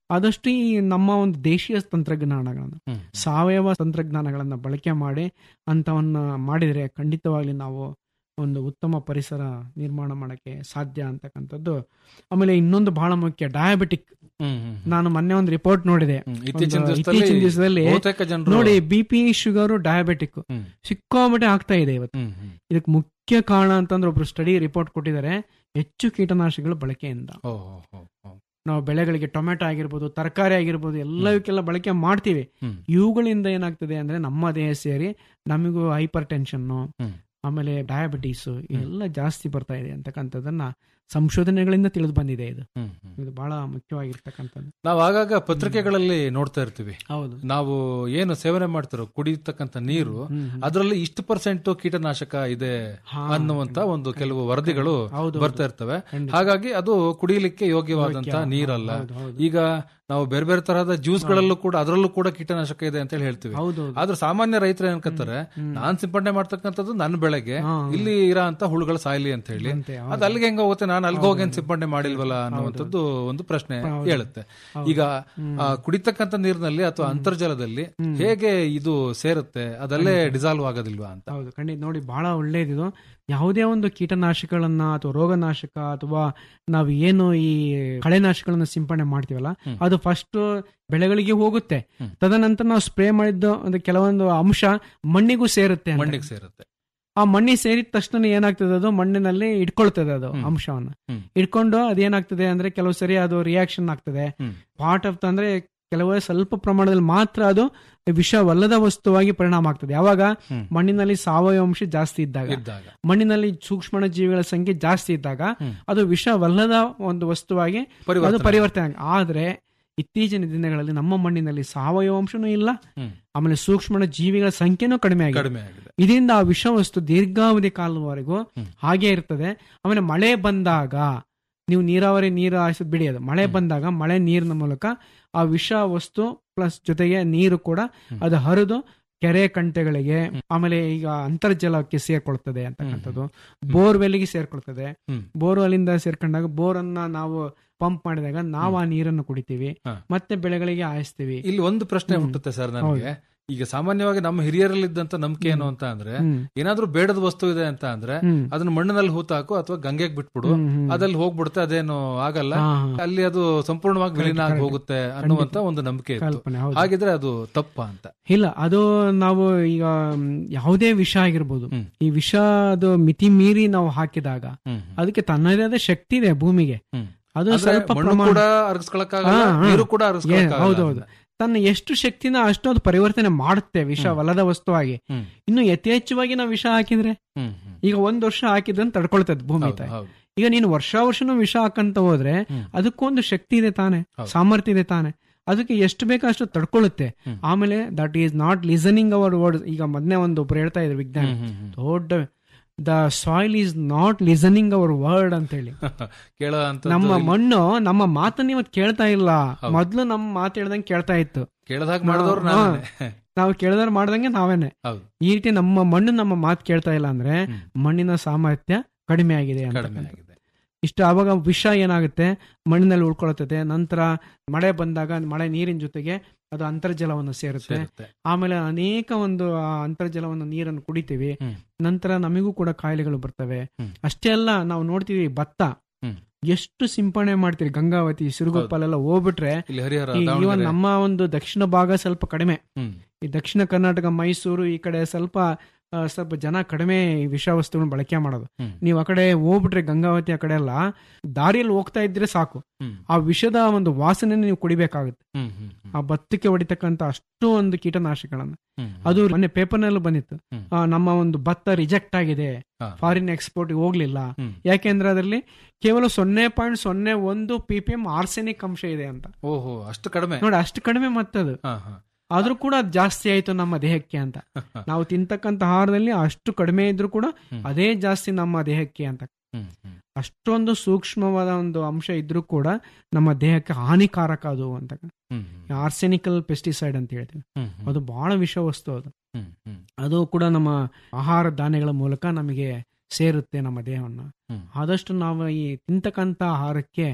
ಆದಷ್ಟು ಈ ನಮ್ಮ ಒಂದು ದೇಶೀಯ ತಂತ್ರಜ್ಞಾನಗಳನ್ನು ಹ್ಮ್. ಸಾವಯವ ತಂತ್ರಜ್ಞಾನಗಳನ್ನು ಬಳಕೆ ಮಾಡಿ ಅಂಥವನ್ನ ಮಾಡಿದರೆ ಖಂಡಿತವಾಗ್ಲಿ ನಾವು ಒಂದು ಉತ್ತಮ ಪರಿಸರ ನಿರ್ಮಾಣ ಮಾಡೋಕ್ಕೆ ಸಾಧ್ಯ ಅಂತಕ್ಕಂಥದ್ದು ಆಮೇಲೆ ಇನ್ನೊಂದು ಬಹಳ ಮುಖ್ಯ ಡಯಾಬಿಟಿಕ್ ಹ್ಮ್, ಹ್ಮ್, ಹ್ಮ್. ನಾನು ಮೊನ್ನೆ ಒಂದು ರಿಪೋರ್ಟ್ ನೋಡಿದೆ ಹ್ಮ್. ಇತ್ತೀಚಿನ ಒಂದು ದಿವಸದಲ್ಲಿ ಇತ್ತೀಚಿನ ದಿವಸದಲ್ಲಿ ಬಹುತೇಕ ಜನರು ನೋಡಿ ಬಿ ಪಿ ಶುಗರ್ ಡಯಾಬಿಟಿಕ್ ಹ್ಮ್. ಸಿಕ್ಕಾಬಟ್ಟೆ ಆಗ್ತಾ ಇದೆ ಇವತ್ತು ಹ್ಮ್, ಹ್ಮ್. ಇದಕ್ಕೆ ಮುಖ್ಯ ಕಾರಣ ಅಂತಂದ್ರೆ ಒಬ್ರು ಸ್ಟಡಿ ರಿಪೋರ್ಟ್ ಕೊಟ್ಟಿದ್ದಾರೆ ಹೆಚ್ಚು ಕೀಟನಾಶಕಗಳ ಬಳಕೆಯಿಂದ ಓ, ಓ, ಓ, ಓ. ನಾವು ಬೆಳೆಗಳಿಗೆ ಟೊಮೆಟೊ ಆಗಿರ್ಬೋದು ತರಕಾರಿ ಆಗಿರ್ಬೋದು ಎಲ್ಲವಕ್ಕೆಲ್ಲ ಬಳಕೆ ಮಾಡ್ತೀವಿ ಹ್ಮ್. ಇವುಗಳಿಂದ ಏನಾಗ್ತದೆ ಅಂದ್ರೆ ನಮ್ಮ ದೇಹ ಸೇರಿ ನಮಗೂ ಹೈಪರ್ ಟೆನ್ಷನ್ನು ಹ್ಮ್. ಆಮೇಲೆ ಡಯಾಬಿಟೀಸು ಎಲ್ಲ ಜಾಸ್ತಿ ಬರ್ತಾ ಇದೆ ಅಂತಕ್ಕಂಥದ್ದನ್ನ ಸಂಶೋಧನೆಗಳಿಂದ ತಿಳಿದು ಬಂದಿದೆ ಇದು ಹ್ಮ್, ಹ್ಮ್. ಇದು ಬಹಳ ಮುಖ್ಯವಾಗಿರ್ತಕ್ಕಂಥದ್ದು ನಾವು ಆಗಾಗ ಪತ್ರಿಕೆಗಳಲ್ಲಿ ನೋಡ್ತಾ ಇರ್ತೀವಿ ಹೌದು ನಾವು ಏನು ಸೇವನೆ ಮಾಡ್ತಿರೋ ಕುಡಿಯತಕ್ಕಂತ ನೀರು ಹ್ಮ್, ಹ್ಮ್. ಅದರಲ್ಲಿ ಇಷ್ಟು ಪರ್ಸೆಂಟ್ ಕೀಟನಾಶಕ ಇದೆ ಹಾ, ಅನ್ನುವಂತ ಒಂದು ಕೆಲವು ವರದಿಗಳು ಹೌದು, ಬರ್ತಾ ಇರ್ತವೆ ಖಂಡಿತ. ಹಾಗಾಗಿ ಅದು ಕುಡಿಯಲಿಕ್ಕೆ ಯೋಗ್ಯವಾದಂತ ಯೋಗ್ಯ. ನೀರಲ್ಲ ಹೌದು, ಹೌದು. ಈಗ ನಾವು ಬೇರೆ ಬೇರೆ ತರಹದ ಜ್ಯೂಸ್ ಗಳಲ್ಲೂ ಕೂಡ ಅದರಲ್ಲೂ ಕೂಡ ಕೀಟನಾಶಕ ಇದೆ ಅಂತ ಹೇಳಿ ಹೇಳ್ತೀವಿ ಹೌದು ಹೌದು. ಆದ್ರೆ ಸಾಮಾನ್ಯ ರೈತರು ಏನ್ಕತ್ತಾರೆ ನಾನ್ ಸಿಂಪಡಣೆ ಮಾಡ್ತಕ್ಕಂಥದ್ದು ನನ್ನ ಬೆಳೆಗೆ ಹಾ. ಇಲ್ಲಿ ಇರೋ ಅಂತ ಹುಳುಗಳು ಸಾಯ್ಲಿ ಅಂತ ಹೇಳಿ ಅಂತೆ, ಹೌದು. ಅದು ಅಲ್ಲಿಗೆ ಹೆಂಗ ಹೋಗುತ್ತೆ ನಾನು ಅಲ್ಲಿಗೆ ಹೋಗಿ ಏನ್ ಸಿಂಪಡಣೆ ಮಾಡಿಲ್ವಲ್ಲ ಅನ್ನುವಂಥದ್ದು ಒಂದು ಪ್ರಶ್ನೆ ಹೇಳುತ್ತೆ ಈಗ ಆ, ಕುಡಿತಕ್ಕಂಥ ನೀರಿನಲ್ಲಿ ಅಥವಾ ಅಂತರ್ಜಲದಲ್ಲಿ ಹೇಗೆ ಇದು ಸೇರುತ್ತೆ ಅದಲ್ಲೇ ಡಿಸಾಲ್ವ್ ಆಗೋದಿಲ್ವಾ ಅಂತ ಹೌದು ಖಂಡಿತ ನೋಡಿ ಬಹಳ ಒಳ್ಳೇದಿದು ಯಾವುದೇ ಒಂದು ಕೀಟನಾಶಕಗಳನ್ನ ಅಥವಾ ರೋಗನಾಶಕ ಅಥವಾ ನಾವು ಏನು ಈ ಕಳೆನಾಶಕಗಳನ್ನ ಸಿಂಪಡಣೆ ಮಾಡ್ತೀವಲ್ಲ ಅದು ಫಸ್ಟ್ ಬೆಳೆಗಳಿಗೆ ಹೋಗುತ್ತೆ ತದನಂತರ ನಾವು ಸ್ಪ್ರೇ ಮಾಡಿದ್ದು ಒಂದು ಕೆಲವೊಂದು ಅಂಶ ಮಣ್ಣಿಗೂ ಸೇರುತ್ತೆ ಅಂತ. ಮಣ್ಣಿಗೆ ಸೇರುತ್ತೆ ಆ ಮಣ್ಣಿಗೆ ಸೇರಿದ ತಕ್ಷಣ ಏನಾಗ್ತದೆ ಅದು ಮಣ್ಣಿನಲ್ಲಿ ಇಟ್ಕೊಳ್ತದೆ ಅದು ಹ್ಮ್. ಅಂಶವನ್ನ ಹ್ಮ್. ಇಟ್ಕೊಂಡು ಅದೇನಾಗ್ತದೆ ಅಂದ್ರೆ ಕೆಲವು ಸರಿ ಅದು ರಿಯಾಕ್ಷನ್ ಆಗ್ತದೆ ಹ್ಮ್. ಪಾರ್ಟ್ ಆಫ್ ಅಂದ್ರೆ ಕೆಲವೇ ಸ್ವಲ್ಪ ಪ್ರಮಾಣದಲ್ಲಿ ಮಾತ್ರ ಅದು ವಿಷವಲ್ಲದ ವಸ್ತುವಾಗಿ ಪರಿಣಾಮ ಆಗ್ತದೆ ಯಾವಾಗ ಹ್ಮ್. ಮಣ್ಣಿನಲ್ಲಿ ಸಾವಯವ ಅಂಶ ಜಾಸ್ತಿ ಇದ್ದಾಗ ಇದ್ದಾಗ ಮಣ್ಣಿನಲ್ಲಿ ಸೂಕ್ಷ್ಮ ಜೀವಿಗಳ ಸಂಖ್ಯೆ ಜಾಸ್ತಿ ಇದ್ದಾಗ ಹ್ಮ್. ಅದು ವಿಷವಲ್ಲದ ಒಂದು ವಸ್ತುವಾಗಿ ಅದು ಪರಿವರ್ತನೆ ಪರಿವರ್ತನೆ ಆಗ- ಆದ್ರೆ ಇತ್ತೀಚಿನ ದಿನಗಳಲ್ಲಿ ನಮ್ಮ ಮಣ್ಣಿನಲ್ಲಿ ಸಾವಯವ ಅಂಶನೂ ಇಲ್ಲ ಹ್ಮ್. ಆಮೇಲೆ ಸೂಕ್ಷ್ಮ ಜೀವಿಗಳ ಸಂಖ್ಯೆನೂ ಕಡಿಮೆ ಆಗಿದೆ ಕಡಿಮೆ ಆಗಿದೆ ಇದರಿಂದ ಆ ವಿಷವಸ್ತು ದೀರ್ಘಾವಧಿ ಕಾಲದವರೆಗೂ ಹ್ಮ್. ಹಾಗೆ ಇರ್ತದೆ ಆಮೇಲೆ ಮಳೆ ಬಂದಾಗ ನೀವು ನೀರಾವರಿ ನೀರು ಹಾಯಿಸೋದು ಬಿಡಿ ಅದು ಮಳೆ ಬಂದಾಗ ಮಳೆ ನೀರಿನ ಮೂಲಕ ಆ ವಿಷ ವಸ್ತು ಪ್ಲಸ್ ಜೊತೆಗೆ ನೀರು ಕೂಡ ಅದು ಹರಿದು ಕೆರೆ ಕಂಟೆಗಳಿಗೆ ಆಮೇಲೆ ಈಗ ಅಂತರ್ಜಲಕ್ಕೆ ಸೇರ್ಕೊಳ್ತದೆ ಅಂತಕ್ಕಂಥದ್ದು ಬೋರ್ವೆಲ್ಗೆ ಸೇರ್ಕೊಳ್ತದೆ ಹ್ಮ್. ಬೋರ್ವೆಲ್ಲಿಂದ ಸೇರ್ಕೊಂಡಾಗ ಬೋರನ್ನ ನಾವು ಪಂಪ್ ಮಾಡಿದಾಗ ನಾವು ಆ ನೀರನ್ನು ಕುಡಿತೀವಿ ಹಾ. ಮತ್ತೆ ಬೆಳೆಗಳಿಗೆ ಹಾಯಿಸ್ತೀವಿ ಇಲ್ಲಿ ಒಂದು ಪ್ರಶ್ನೆ ಹ್ಮ್. ಹುಟ್ಟುತ್ತೆ ಸರ್ ನನಗೆ ಈಗ ಸಾಮಾನ್ಯವಾಗಿ ನಮ್ಮ ಹಿರಿಯರಲ್ಲಿದ್ದಂತ ನಂಬಿಕೆ ಏನು ಅಂತ ಅಂದ್ರೆ ಹ್ಮ್. ಏನಾದ್ರೂ ಬೇಡದ ವಸ್ತು ಇದೆ ಅಂತ ಅಂದ್ರೆ ಹ್ಮ್. ಅದನ್ನ ಮಣ್ಣಿನಲ್ಲಿ ಹೂತಾಕು ಅಥವಾ ಗಂಗೆಗೆ ಬಿಟ್ಬಿಡು ಹ್ಮ್, ಹ್ಮ್. ಅದಲ್ಲಿ ಹೋಗ್ಬಿಡುತ್ತೆ ಅದೇನು ಆಗಲ್ಲ ಹಾ, ಹಾ. ಅಲ್ಲಿ ಅದು ಸಂಪೂರ್ಣವಾಗಿ ವಿಲೀನ ಆಗಿ correct. ಹೋಗುತ್ತೆ ಅನ್ನುವಂತ ಒಂದು ನಂಬಿಕೆ ಇತ್ತು ಕಲ್ಪನೆ ಹೌದು ಹಾಗಿದ್ರೆ ಅದು ತಪ್ಪ ಅಂತ ಇಲ್ಲ ಅದು ನಾವು ಈಗ ಮ್, ಯಾವುದೇ ವಿಷ ಆಗಿರ್ಬೋದು ಹ್ಮ್. ಈ ವಿಷ ಅದು ಮಿತಿ ಮೀರಿ ನಾವು ಹಾಕಿದಾಗ ಹ್ಮ್. ಅದಕ್ಕೆ ತನ್ನದೇ ಆದ ಶಕ್ತಿ ಇದೆ ಭೂಮಿಗೆ ಹ್ಮ್. ಅದು ಅಂದ್ರೆ ಸ್ವಲ್ಪ ಮಣ್ಣು ಪ್ರಮಾಣ ಕೂಡ ಅರಗಿಸ್ಕೊಳಕ್ಕಾಗಲ್ಲ ಹಾ, ಹಾ. ನೀರು ಕೂಡ ಏ, ಅರಗಿಸ್ಕೊಳಕ್ಕಾಗಲ್ಲ ಹೌದು ಹೌದು ತನ್ನ ಎಷ್ಟು ಶಕ್ತಿನ ಅಷ್ಟು ಅದು ಪರಿವರ್ತನೆ ಮಾಡುತ್ತೆ ವಿಷವಲ್ಲದ ವಸ್ತುವಾಗಿ ಹ್ಮ್. ಇನ್ನು ಯಥೇಚ್ಛವಾಗಿ ನಾವು ವಿಷ ಹಾಕಿದ್ರೆ ಹ್ಮ್, ಹ್ಮ್. ಈಗ ಒಂದ್ ವರ್ಷ ಹಾಕಿದ್ರೆ ತಡ್ಕೊಳ್ತದೆ ಭೂಮಿ ಹೌದು, ತಾಯಿ ಹೌದು. ಈಗ ನೀನು ವರ್ಷ ವರ್ಷನೂ ವಿಷ ಹಾಕಂತ ಹೋದ್ರೆ ಹ್ಮ್. ಅದಕ್ಕೊಂದು ಶಕ್ತಿ ಇದೆ ತಾನೆ ಹೌದು. ಸಾಮರ್ಥ್ಯ ಇದೆ ತಾನೆ ಅದಕ್ಕೆ ಎಷ್ಟು ಬೇಕೋ ಅಷ್ಟು ತಡ್ಕೊಳ್ಳುತ್ತೆ ಹ್ಮ್. ಆಮೇಲೆ that is not listening our word ಈಗ ಮೊನ್ನೆ ಒಂದು ಒಬ್ರು ಹೇಳ್ತಾ ಇದ್ರು ವಿಜ್ಞಾನಿ ಹ್ಮ್, ಹ್ಮ್, ಹ್ಮ್. ದೊಡ್ಡ the soil is not listening our word ಅಂತ ಹೇಳಿ ಕೇಳೋ ಅಂಥದ್ದು ನಮ್ಮ ಇಲ್ಲಿ ಮಣ್ಣು ನಮ್ಮ ಮಾತನ್ನ ಇವತ್ತು ಕೇಳ್ತಾ ಇಲ್ಲ ಹೌದು. ಮೊದ್ಲು ನಮ್ಮ ಮಾತು ಹೇಳ್ದಂಗೆ ಕೇಳ್ತಾ ಇತ್ತು ಕೇಳದಾಗ ಮಾಡಿದವ್ರು ಹಾ. ನಾನೇ ನಾವು ಕೇಳ್ದಾರ ಮಾಡ್ದಂಗೆ ನಾವೇನೆ ಹೌದು ಈ ರೀತಿ ನಮ್ಮ ಮಣ್ಣು ನಮ್ಮ ಮಾತು ಕೇಳ್ತಾ ಇಲ್ಲ ಅಂದ್ರೆ ಹ್ಮ್. ಮಣ್ಣಿನ ಸಾಮರ್ಥ್ಯ ಕಡಿಮೆ ಆಗಿದೆ ಅಂತ ಕಡಿಮೆ ಆಗಿದೆ ಇಷ್ಟು ಆವಾಗ ವಿಷ ಏನಾಗುತ್ತೆ ಮಣ್ಣಿನಲ್ಲಿ ಉಳ್ಕೊಳ್ತದೆ ನಂತರ ಮಳೆ ಬಂದಾಗ ಮಳೆ ನೀರಿನ ಜೊತೆಗೆ ಅದು ಅಂತರ್ಜಲವನ್ನು ಸೇರುತ್ತೆ ಸೇರುತ್ತೆ ಆಮೇಲೆ ಅನೇಕ ಒಂದು ಆ ಅಂತರ್ಜಲವನ್ನು ನೀರನ್ನು ಕುಡಿತೀವಿ ಹ್ಮ್. ನಂತರ ನಂತರ ನಮಗೂ ಕೂಡ ಕಾಯಿಲೆಗಳು ಬರ್ತವೆ ಹ್ಮ್. ಅಷ್ಟೇ ಅಲ್ಲ ನಾವು ನೋಡ್ತೀವಿ ಭತ್ತ ಹ್ಮ್. ಎಷ್ಟು ಸಿಂಪಡಣೆ ಮಾಡ್ತೀವಿ ಗಂಗಾವತಿ ಸಿರುಗುಪ್ಪಲೆಲ್ಲ ಹೋಗ್ಬಿಟ್ರೆ ಇಲ್ಲಿ ಹರಿಹರ ಈ ದಾವಣಗೆರೆ. ಇವನ್ ನಮ್ಮ ಒಂದು ದಕ್ಷಿಣ ಭಾಗ ಸ್ವಲ್ಪ ಕಡಿಮೆ ಹ್ಮ್. ಈ ದಕ್ಷಿಣ ಕರ್ನಾಟಕ ಮೈಸೂರು ಈ ಕಡೆ ಸ್ವಲ್ಪ ಆ, ಸ್ವಲ್ಪ ಜನ ಕಡಿಮೆ ಈ ವಿಷವಸ್ತುಗಳನ್ನ ಬಳಕೆ ಮಾಡೋದು ಹ್ಮ್. ನೀವು ಆ ಕಡೆ ಹೋಗ್ಬಿಟ್ರೆ ಗಂಗಾವತಿ ಆ ಕಡೆ ಎಲ್ಲ ದಾರಿಯಲ್ಲಿ ಹೋಗ್ತಾ ಇದ್ರೆ ಸಾಕು ಹ್ಮ್. ಆ ವಿಷದ ಒಂದು ವಾಸನೆ ನೀವು ಕುಡಿಬೇಕಾಗುತ್ತೆ ಹ್ಮ್, ಹ್ಮ್, ಹ್ಮ್. ಆ ಭತ್ತಕ್ಕೆ ಹೊಡಿತಕ್ಕಂತ ಅಷ್ಟು ಒಂದು ಕೀಟನಾಶಕಗಳನ್ನ ಹ್ಮ್, ಅದು ಮೊನ್ನೆ ಪೇಪರ್ನಲ್ಲೂ ಬಂದಿತ್ತು ಹ್ಮ್. ಆ, ನಮ್ಮ ಒಂದು ಭತ್ತ ರಿಜೆಕ್ಟ್ ಆಗಿದೆ ಹಾ. ಫಾರಿನ್ ಎಕ್ಸ್ಪೋರ್ಟ್ ಹೋಗ್ಲಿಲ್ಲ ಹ್ಮ್. ಯಾಕೆಂದ್ರೆ ಅದರಲ್ಲಿ ಕೇವಲ ಸೊನ್ನೆ ಪಾಯಿಂಟ್ ಸೊನ್ನೆ ಒಂದು ಪಿ ಪಿ ಎಂ ಆರ್ಸೆನಿಕ್ ಅಂಶ ಇದೆ ಅಂತ ಓಹೋ ಅಷ್ಟು ಕಡಿಮೆ ನೋಡಿ ಅಷ್ಟು ಕಡಿಮೆ ಮತ್ತದು ಹಾ, ಹಾ. ಆದ್ರೂ ಕೂಡ ಅದು ಜಾಸ್ತಿ ಆಯ್ತು ನಮ್ಮ ದೇಹಕ್ಕೆ ಅಂತ ನಾವು ತಿಂತಕ್ಕಂತ ಆಹಾರದಲ್ಲಿ ಅಷ್ಟು ಕಡಿಮೆ ಇದ್ರೂ ಕೂಡ ಹ್ಮ್. ಅದೇ ಜಾಸ್ತಿ ನಮ್ಮ ದೇಹಕ್ಕೆ ಅಂತ ಹ್ಮ್, ಹ್ಮ್. ಅಷ್ಟೊಂದು ಸೂಕ್ಷ್ಮವಾದ ಒಂದು ಅಂಶ ಇದ್ರೂ ಕೂಡ ನಮ್ಮ ದೇಹಕ್ಕೆ ಹಾನಿಕಾರಕ ಅದು ಅಂತ ಹ್ಮ್, ಹ್ಮ್. ಆರ್ಸೆನಿಕಲ್ ಪೆಸ್ಟಿಸೈಡ್ ಅಂತ ಹೇಳ್ತೀವಿ ಹ್ಮ್, ಹ್ಮ್. ಅದು ಬಹಳ ವಿಷ ವಸ್ತು ಅದು ಹ್ಮ್, ಹ್ಮ್. ಅದು ಕೂಡ ನಮ್ಮ ಆಹಾರ ಧಾನ್ಯಗಳ ಮೂಲಕ ನಮಗೆ ಸೇರುತ್ತೆ ನಮ್ಮ ದೇಹವನ್ನು ಹ್ಮ್. ಆದಷ್ಟು ನಾವು ಈ ತಿಂತಕ್ಕಂತ ಆಹಾರಕ್ಕೆ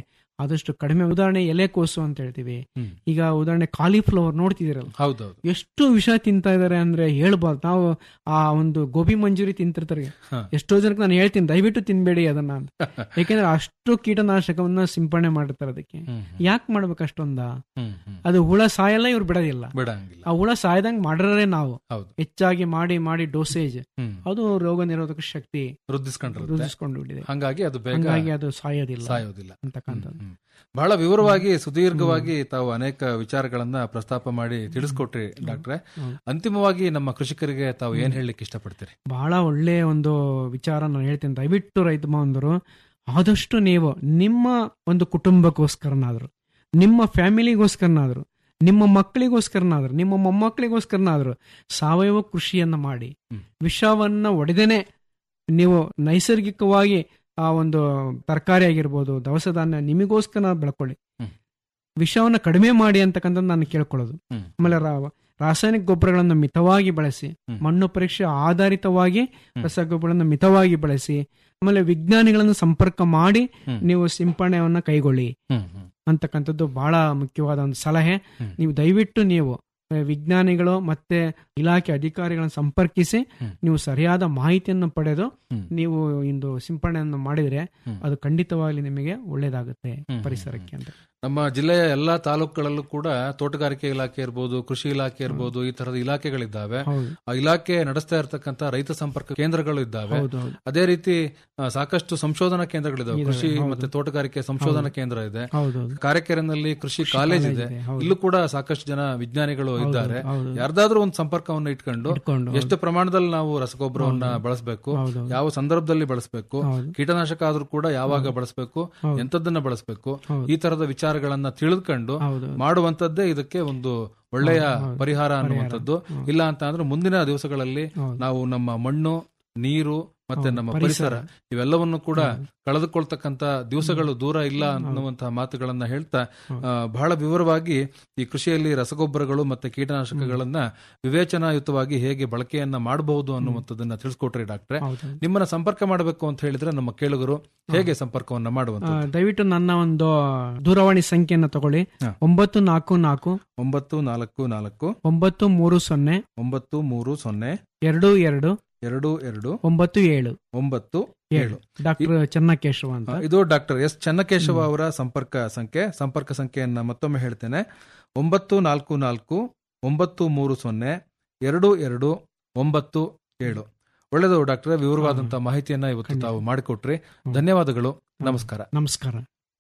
ಆದಷ್ಟು ಕಡಿಮೆ ಉದಾಹರಣೆ ಎಲೆಕೋಸು ಅಂತ ಹೇಳ್ತೀವಿ ಹ್ಮ್. ಈಗ ಉದಾಹರಣೆ ಕಾಲಿಫ್ಲವರ್ ನೋಡ್ತಿದ್ದೀರಲ್ಲ ಹೌದೌದು ಎಷ್ಟು ವಿಷ ತಿಂತಾ ಇದಾರೆ ಅಂದ್ರೆ ಹೇಳ್ಬಾರ್ದು ನಾವು ಆ ಒಂದು ಗೋಬಿ ಮಂಜೂರಿ ತಿಂತಿರ್ತಾರೆ ಹ. ಎಷ್ಟೋ ಜನಕ್ಕೆ ನಾನು ಹೇಳ್ತೀನಿ ದಯವಿಟ್ಟು ತಿನ್ಬೇಡಿ ಅದನ್ನ ಅಂತ ಯಾಕೆಂದ್ರೆ ಅಷ್ಟು ಕೀಟನಾಶಕವನ್ನ ಸಿಂಪಡಣೆ ಮಾಡಿರ್ತಾರೆ ಅದಕ್ಕೆ ಹ್ಮ್, ಯಾಕೆ ಮಾಡ್ಬೇಕು ಅಷ್ಟೊಂದ ಹ್ಮ್, ಹ್ಮ್. ಅದು ಹುಳ ಸಾಯಲ್ಲ ಇವ್ರು ಬಿಡೋದಿಲ್ಲ ಬಿಡಂಗಿಲ್ಲ ಆ ಹುಳ ಸಾಯ್ದಂಗ್ ಮಾಡ್ರೆ ನಾವು ಹೌದು ಹೆಚ್ಚಾಗಿ ಮಾಡಿ ಮಾಡಿ ಡೋಸೇಜ್ ಹ್ಮ್ ಅದು ರೋಗ ನಿರೋಧಕ ಶಕ್ತಿ ವೃದ್ಧಿಸ್ಕೊಂಡಿರುತ್ತೆ ರೂಢಿಸ್ಕೊಂಡು ಬಿಟ್ಟಿದೆ ಹಂಗಾಗಿ ಅದು ಬೇಗ ಹಂಗಾಗಿ ಅದು ಸಾಯೋದಿಲ್ಲ ಸಾಯೋದಿಲ್ಲ ಅಂತಕ್ಕಂಥದ್ದು ಹ್ಮ್. ಬಹಳ ವಿವರವಾಗಿ ಸುದೀರ್ಘವಾಗಿ ತಾವು ಅನೇಕ ವಿಚಾರಗಳನ್ನ ಪ್ರಸ್ತಾಪ ಮಾಡಿ ತಿಳಿಸ್ಕೊಟ್ರಿ ಡಾಕ್ಟ್ರೆ ಹ್ಮ್. ಅಂತಿಮವಾಗಿ ನಮ್ಮ ಕೃಷಿಕರಿಗೆ ತಾವು ಏನ್ ಹೇಳಲಿಕ್ಕೆ ಇಷ್ಟಪಡ್ತೀರಿ ಬಹಳ ಒಳ್ಳೆಯ ಒಂದು ವಿಚಾರ ನಾನು ಹೇಳ್ತೀನಿ ದಯವಿಟ್ಟು ರೈತ ಬಾಂಧವರು ಆದಷ್ಟು ನೀವು ನಿಮ್ಮ ಒಂದು ಕುಟುಂಬಕ್ಕೋಸ್ಕರನಾದ್ರು ನಿಮ್ಮ ಫ್ಯಾಮಿಲಿಗೋಸ್ಕರನಾದ್ರು ನಿಮ್ಮ ಮಕ್ಕಳಿಗೋಸ್ಕರನಾದ್ರು ನಿಮ್ಮ ಮೊಮ್ಮಕ್ಕಳಿಗೋಸ್ಕರನಾದ್ರು ಸಾವಯವ ಕೃಷಿಯನ್ನ ಮಾಡಿ ಹ್ಮ್. ವಿಷವನ್ನ ಒಡೆದೇನೆ ನೀವು ನೈಸರ್ಗಿಕವಾಗಿ ಆ ಒಂದು ತರಕಾರಿ ಆಗಿರ್ಬೋದು ದವಸ ಧಾನ್ಯ ನಿಮಗೋಸ್ಕರ ಬೆಳ್ಕೊಳ್ಳಿ ಹ್ಮ್. ವಿಷವನ್ನ ಕಡಿಮೆ ಮಾಡಿ ಅಂತಕ್ಕಂಥದ್ದು ನಾನು ಕೇಳ್ಕೊಳ್ಳೋದು ಹ್ಮ್. ಆಮೇಲೆ ರಾ- ರಾಸಾಯನಿಕ ಗೊಬ್ಬರಗಳನ್ನು ಮಿತವಾಗಿ ಬಳಸಿ ಹ್ಮ್. ಮಣ್ಣು ಪರೀಕ್ಷೆ ಆಧಾರಿತವಾಗಿ ಹ್ಮ್. ರಸಗೊಬ್ಬರಗಳನ್ನು ಮಿತವಾಗಿ ಬಳಸಿ ಆಮೇಲೆ ವಿಜ್ಞಾನಿಗಳನ್ನು ಸಂಪರ್ಕ ಮಾಡಿ ಹ್ಮ್. ನೀವು ಸಿಂಪಡಣೆಯನ್ನ ಕೈಗೊಳ್ಳಿ ಹ್ಮ್ ಹ್ಮ್ ಅಂತಕ್ಕಂಥದ್ದು ಬಹಳ ಮುಖ್ಯವಾದ ಒಂದು ಸಲಹೆ ಹ್ಮ್. ನೀವು ದಯವಿಟ್ಟು ನೀವು ಆ, ವಿಜ್ಞಾನಿಗಳು ಮತ್ತೆ ಇಲಾಖೆ ಅಧಿಕಾರಿಗಳನ್ನು ಸಂಪರ್ಕಿಸಿ ಹ್ಮ್. ನೀವು ಸರಿಯಾದ ಮಾಹಿತಿಯನ್ನು ಪಡೆದು ಹ್ಮ್. ನೀವು ಇಂದು ಸಿಂಪಡಣೆಯನ್ನು ಮಾಡಿದ್ರೆ ಹ್ಮ್. ಅದು ಖಂಡಿತವಾಗ್ಲಿ ನಿಮಗೆ ಒಳ್ಳೇದಾಗುತ್ತೆ ಹ್ಮ್. ಪರಿಸರಕ್ಕೆ ಅಂತ ನಮ್ಮ ಜಿಲ್ಲೆಯ ಎಲ್ಲಾ ತಾಲೂಕುಗಳಲ್ಲೂ ಕೂಡ ತೋಟಗಾರಿಕೆ ಇಲಾಖೆ ಇರ್ಬೋದು ಕೃಷಿ ಇಲಾಖೆ ಇರ್ಬೋದು ಈ ತರದ ಇಲಾಖೆಗಳಿದ್ದಾವೆ ಹೌದು ಆ ಇಲಾಖೆ ನಡೆಸ್ತಾ ಇರತಕ್ಕಂತ ರೈತ ಸಂಪರ್ಕ ಕೇಂದ್ರಗಳು ಇದ್ದಾವೆ ಹೌದು ಹೌದು ಅದೇ ರೀತಿ ಆ, ಸಾಕಷ್ಟು ಸಂಶೋಧನಾ ಕೇಂದ್ರಗಳಿದಾವೆ ಇದಾವೆ, ಕೃಷಿ ಹೌದು. ಮತ್ತೆ ತೋಟಗಾರಿಕೆ ಸಂಶೋಧನಾ ಕೇಂದ್ರ ಇದೆ ಹೌದು ಹೌದು ಕಾರೆಕೆರೆನಲ್ಲಿ ಕೃಷಿ ಕಾಲೇಜ್ ಇದೆ ಇದೆ, ಹೌದು. ಇಲ್ಲೂ ಕೂಡ ಸಾಕಷ್ಟು ಜನ ವಿಜ್ಞಾನಿಗಳು ಇದ್ದಾರೆ ಹೌದು. ಯಾರ್ದಾದ್ರೂ ಒಂದು ಸಂಪರ್ಕವನ್ನು ಇಟ್ಕೊಂಡು ಇಟ್ಕೊಂಡು, ಹೌದು. ಎಷ್ಟು ಪ್ರಮಾಣದಲ್ಲಿ ನಾವು ರಸಗೊಬ್ಬರವನ್ನ ಬಳಸಬೇಕು ಹೌದು, ಹೌದು. ಯಾವ ಸಂದರ್ಭದಲ್ಲಿ ಬಳಸಬೇಕು ಹೌದು. ಕೀಟನಾಶಕ ಆದ್ರೂ ಕೂಡ ಯಾವಾಗ ಬಳಸಬೇಕು ಹೌದು. ಎಂತದನ್ನ ಬಳಸಬೇಕು ಹೌದು. ಈ ತರದ ವಿಚಾರಗಳನ್ನ ತಿಳಿದುಕೊಂಡು ಹೌದು ಮಾಡುವಂತದ್ದೇ ಇದಕ್ಕೆ ಒಂದು ಒಳ್ಳೆಯ ಹೌದು. ಪರಿಹಾರ ಅನ್ನುವಂಥದ್ದು ಹೌದು. ಇಲ್ಲ ಅಂತ ಅಂದ್ರೆ ಮುಂದಿನ ದಿವಸಗಳಲ್ಲಿ ಹೌದು. ನಾವು ನಮ್ಮ ಮಣ್ಣು ನೀರು ಮತ್ತೆ ಹೌದು, ನಮ್ಮ ಪರಿಸರ. ಪರಿಸರ ಇವೆಲ್ಲವನ್ನು ಕೂಡ ಕಳೆದುಕೊಳ್ತಕ್ಕಂತ ದಿವಸಗಳು ದೂರ ಇಲ್ಲ ಅನ್ನುವಂತಹ ಮಾತುಗಳನ್ನ ಹೇಳ್ತಾ ಆ, ಬಹಳ ವಿವರವಾಗಿ ಈ ಕೃಷಿಯಲ್ಲಿ ರಸಗೊಬ್ಬರಗಳು ಮತ್ತೆ ಕೀಟನಾಶಕಗಳನ್ನ ವಿವೇಚನಾಯುತವಾಗಿ ಹೇಗೆ ಬಳಕೆಯನ್ನ ಮಾಡಬಹುದು ಅನ್ನುವಂಥದ್ದನ್ನ ತಿಳಿಸ್ಕೊಟ್ರಿ ಡಾಕ್ಟ್ರೆ ಹೌದು ನಿಮ್ಮನ್ನ ಸಂಪರ್ಕ ಮಾಡಬೇಕು ಅಂತ ಹೇಳಿದ್ರೆ ನಮ್ಮ ಕೇಳುಗರು ಹೇಗೆ ಸಂಪರ್ಕವನ್ನ ಆ, ಮಾಡುವಂತ ದಯವಿಟ್ಟು ನನ್ನ ಒಂದು ದೂರವಾಣಿ ಸಂಖ್ಯೆಯನ್ನು ತಗೊಳ್ಳಿ ಹಾ. ಒಂಬತ್ತು ನಾಲ್ಕು ನಾಲ್ಕು ಒಂಬತ್ತು ನಾಲ್ಕು ನಾಲ್ಕು ಒಂಬತ್ತು ಮೂರು ಸೊನ್ನೆ ಒಂಬತ್ತು ಮೂರು ಸೊನ್ನೆ ಎರಡು ಎರಡು ಎರಡು ಎರಡು ಒಂಬತ್ತು ಏಳು ಒಂಬತ್ತು ಏಳು ಡಾಕ್ಟರ್ ಚೆನ್ನಕೇಶವ ಅಂತ ಆ, ಇದು ಡಾಕ್ಟರ್ ಎಸ್ ಚನ್ನಕೇಶವ ಅವರ ಸಂಪರ್ಕ ಸಂಖ್ಯೆ ಸಂಪರ್ಕ ಸಂಖ್ಯೆಯನ್ನ ಮತ್ತೊಮ್ಮೆ ಹೇಳ್ತೇನೆ ಒಂಬತ್ತು ನಾಲ್ಕು ನಾಲ್ಕು ಒಂಬತ್ತು ಮೂರು ಸೊನ್ನೆ ಎರಡು ಎರಡು ಒಂಬತ್ತು ಏಳು ಒಳ್ಳೆಯದು ಡಾಕ್ಟರ್ ವಿವರವಾದಂತಹ ಮಾಹಿತಿಯನ್ನ ಇವತ್ತು ತಾವು ಮಾಡಿಕೊಟ್ರಿ ಧನ್ಯವಾದಗಳು ನಮಸ್ಕಾರ ನಮಸ್ಕಾರ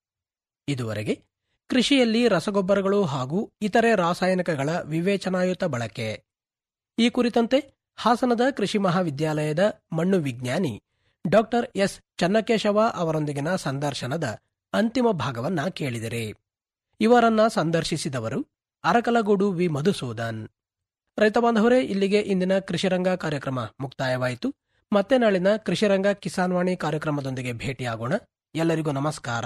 ಇದುವರೆಗೆ ಕೃಷಿಯಲ್ಲಿ ರಸಗೊಬ್ಬರಗಳು ಹಾಗೂ ಇತರೆ ರಾಸಾಯನಿಕಗಳ ವಿವೇಚನಾಯುತ ಬಳಕೆ ಈ ಕುರಿತಂತೆ ಹಾಸನದ ಕೃಷಿ ಮಹಾವಿದ್ಯಾಲಯದ ಮಣ್ಣು ವಿಜ್ಞಾನಿ ಡಾಕ್ಟರ್ ಎಸ್ ಚನ್ನಕೇಶವ ಅವರೊಂದಿಗಿನ ಸಂದರ್ಶನದ ಅಂತಿಮ ಭಾಗವನ್ನ ಕೇಳಿದಿರಿ ಇವರನ್ನ ಸಂದರ್ಶಿಸಿದವರು ಅರಕಲಗೂಡು ವಿ ಮಧುಸೂದನ್ ರೈತ ಬಾಂಧವರೇ ಇಲ್ಲಿಗೆ ಇಂದಿನ ಕೃಷಿರಂಗ ಕಾರ್ಯಕ್ರಮ ಮುಕ್ತಾಯವಾಯಿತು ಮತ್ತೆ ನಾಳಿನ ಕೃಷಿರಂಗ ಕಿಸಾನ್ ವಾಣಿ ಕಾರ್ಯಕ್ರಮದೊಂದಿಗೆ ಭೇಟಿಯಾಗೋಣ ಎಲ್ಲರಿಗೂ ನಮಸ್ಕಾರ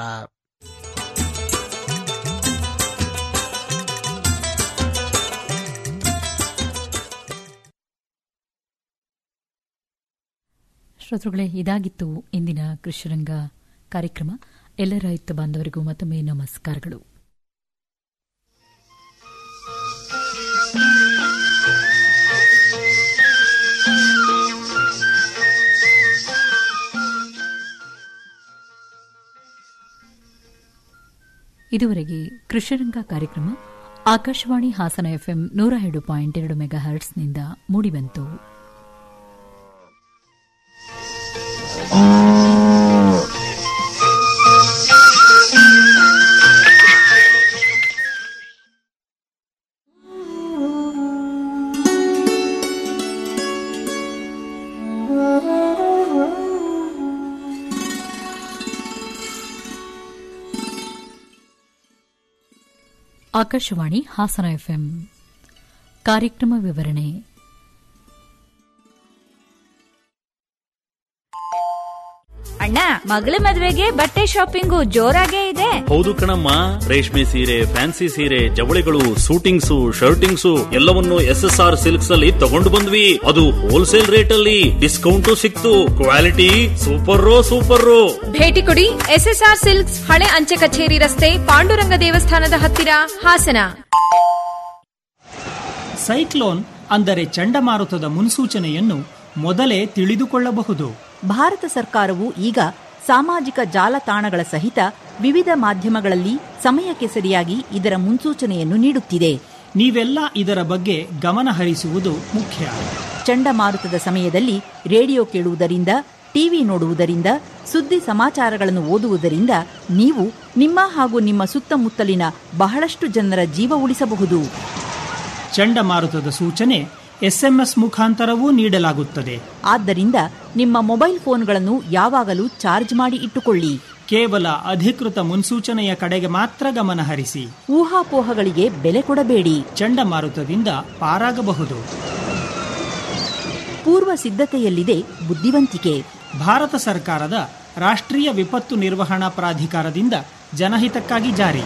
ಶ್ರೋತೃಗಳೇ ಇದಾಗಿತ್ತು ಇಂದಿನ ಕೃಷಿರಂಗ ಕಾರ್ಯಕ್ರಮ ಎಲ್ಲ ರೈತ ಬಾಂಧವರಿಗೂ ಮತ್ತೊಮ್ಮೆ ನಮಸ್ಕಾರಗಳು ಇದುವರೆಗೆ ಕೃಷಿರಂಗ ಕಾರ್ಯಕ್ರಮ ಆಕಾಶವಾಣಿ ಹಾಸನ ಎಫ್ಎಂ ನೂರ ಎರಡು ಪಾಯಿಂಟ್ ಎರಡು ಮೆಗಾ ಹರ್ಟ್ಸ್ನಿಂದ ಮೂಡಿಬಂತು ಆಕಾಶವಾಣಿ ಹಾಸನ ಎಫ್ಎಂ ಕಾರ್ಯಕ್ರಮ ವಿವರಣೆ ಅಣ್ಣ ಮಗಳ ಮದ್ವೆಗೆ ಬಟ್ಟೆ ಶಾಪಿಂಗು ಜೋರಾಗೇ ಇದೆ ಹೌದು ಕಣಮ್ಮ ರೇಷ್ಮೆ ಸೀರೆ ಫ್ಯಾನ್ಸಿ ಸೀರೆ ಜವಳಿಗಳು ಸೂಟಿಂಗ್ಸು ಶರ್ಟಿಂಗ್ಸು ಎಲ್ಲವನ್ನು ಎಸ್ ಎಸ್ ಆರ್ ಸಿಲ್ಕ್ಸ್ ಅಲ್ಲಿ ತಗೊಂಡು ಬಂದ್ವಿ ಅದು ಹೋಲ್ಸೇಲ್ ರೇಟ್ ಅಲ್ಲಿ ಡಿಸ್ಕೌಂಟು ಸಿಕ್ತು ಕ್ವಾಲಿಟಿ ಸೂಪರ್ ಸೂಪರ್ ಭೇಟಿ ಕೊಡಿ ಎಸ್ಎಸ್ಆರ್ ಸಿಲ್ಕ್ಸ್ ಹಳೆ ಅಂಚೆ ಕಚೇರಿ ರಸ್ತೆ ಪಾಂಡುರಂಗ ದೇವಸ್ಥಾನದ ಹತ್ತಿರ ಹಾಸನ ಸೈಕ್ಲೋನ್ ಅಂದರೆ ಚಂಡಮಾರುತದ ಮುನ್ಸೂಚನೆಯನ್ನು ಮೊದಲೇ ತಿಳಿದುಕೊಳ್ಳಬಹುದು ಭಾರತ ಸರ್ಕಾರವು ಈಗ ಸಾಮಾಜಿಕ ಜಾಲತಾಣಗಳ ಸಹಿತ ವಿವಿಧ ಮಾಧ್ಯಮಗಳಲ್ಲಿ ಸಮಯಕ್ಕೆ ಸರಿಯಾಗಿ ಇದರ ಮುನ್ಸೂಚನೆಯನ್ನು ನೀಡುತ್ತಿದೆ ನೀವೆಲ್ಲ ಇದರ ಬಗ್ಗೆ ಗಮನ ಹರಿಸುವುದು ಮುಖ್ಯ ಚಂಡಮಾರುತದ ಸಮಯದಲ್ಲಿ ರೇಡಿಯೋ ಕೇಳುವುದರಿಂದ ಟಿವಿ ನೋಡುವುದರಿಂದ ಸುದ್ದಿ ಸಮಾಚಾರಗಳನ್ನು ಓದುವುದರಿಂದ ನೀವು ನಿಮ್ಮ ಹಾಗೂ ನಿಮ್ಮ ಸುತ್ತಮುತ್ತಲಿನ ಬಹಳಷ್ಟು ಜನರ ಜೀವ ಉಳಿಸಬಹುದು ಚಂಡಮಾರುತದ ಸೂಚನೆ ಎಸ್ಎಂಎಸ್ ಮುಖಾಂತರವೂ ನೀಡಲಾಗುತ್ತದೆ ಆದ್ದರಿಂದ ನಿಮ್ಮ ಮೊಬೈಲ್ ಫೋನ್ಗಳನ್ನು ಯಾವಾಗಲೂ ಚಾರ್ಜ್ ಮಾಡಿ ಇಟ್ಟುಕೊಳ್ಳಿ ಕೇವಲ ಅಧಿಕೃತ ಮುನ್ಸೂಚನೆಯ ಕಡೆಗೆ ಮಾತ್ರ ಗಮನ ಹರಿಸಿ ಊಹಾಪೋಹಗಳಿಗೆ ಬೆಲೆ ಕೊಡಬೇಡಿ ಚಂಡಮಾರುತದಿಂದ ಪಾರಾಗಬಹುದು ಪೂರ್ವ ಸಿದ್ಧತೆಯಲ್ಲಿದೆ ಬುದ್ಧಿವಂತಿಕೆ ಭಾರತ ಸರ್ಕಾರದ ರಾಷ್ಟ್ರೀಯ ವಿಪತ್ತು ನಿರ್ವಹಣಾ ಪ್ರಾಧಿಕಾರದಿಂದ ಜನಹಿತಕ್ಕಾಗಿ ಜಾರಿ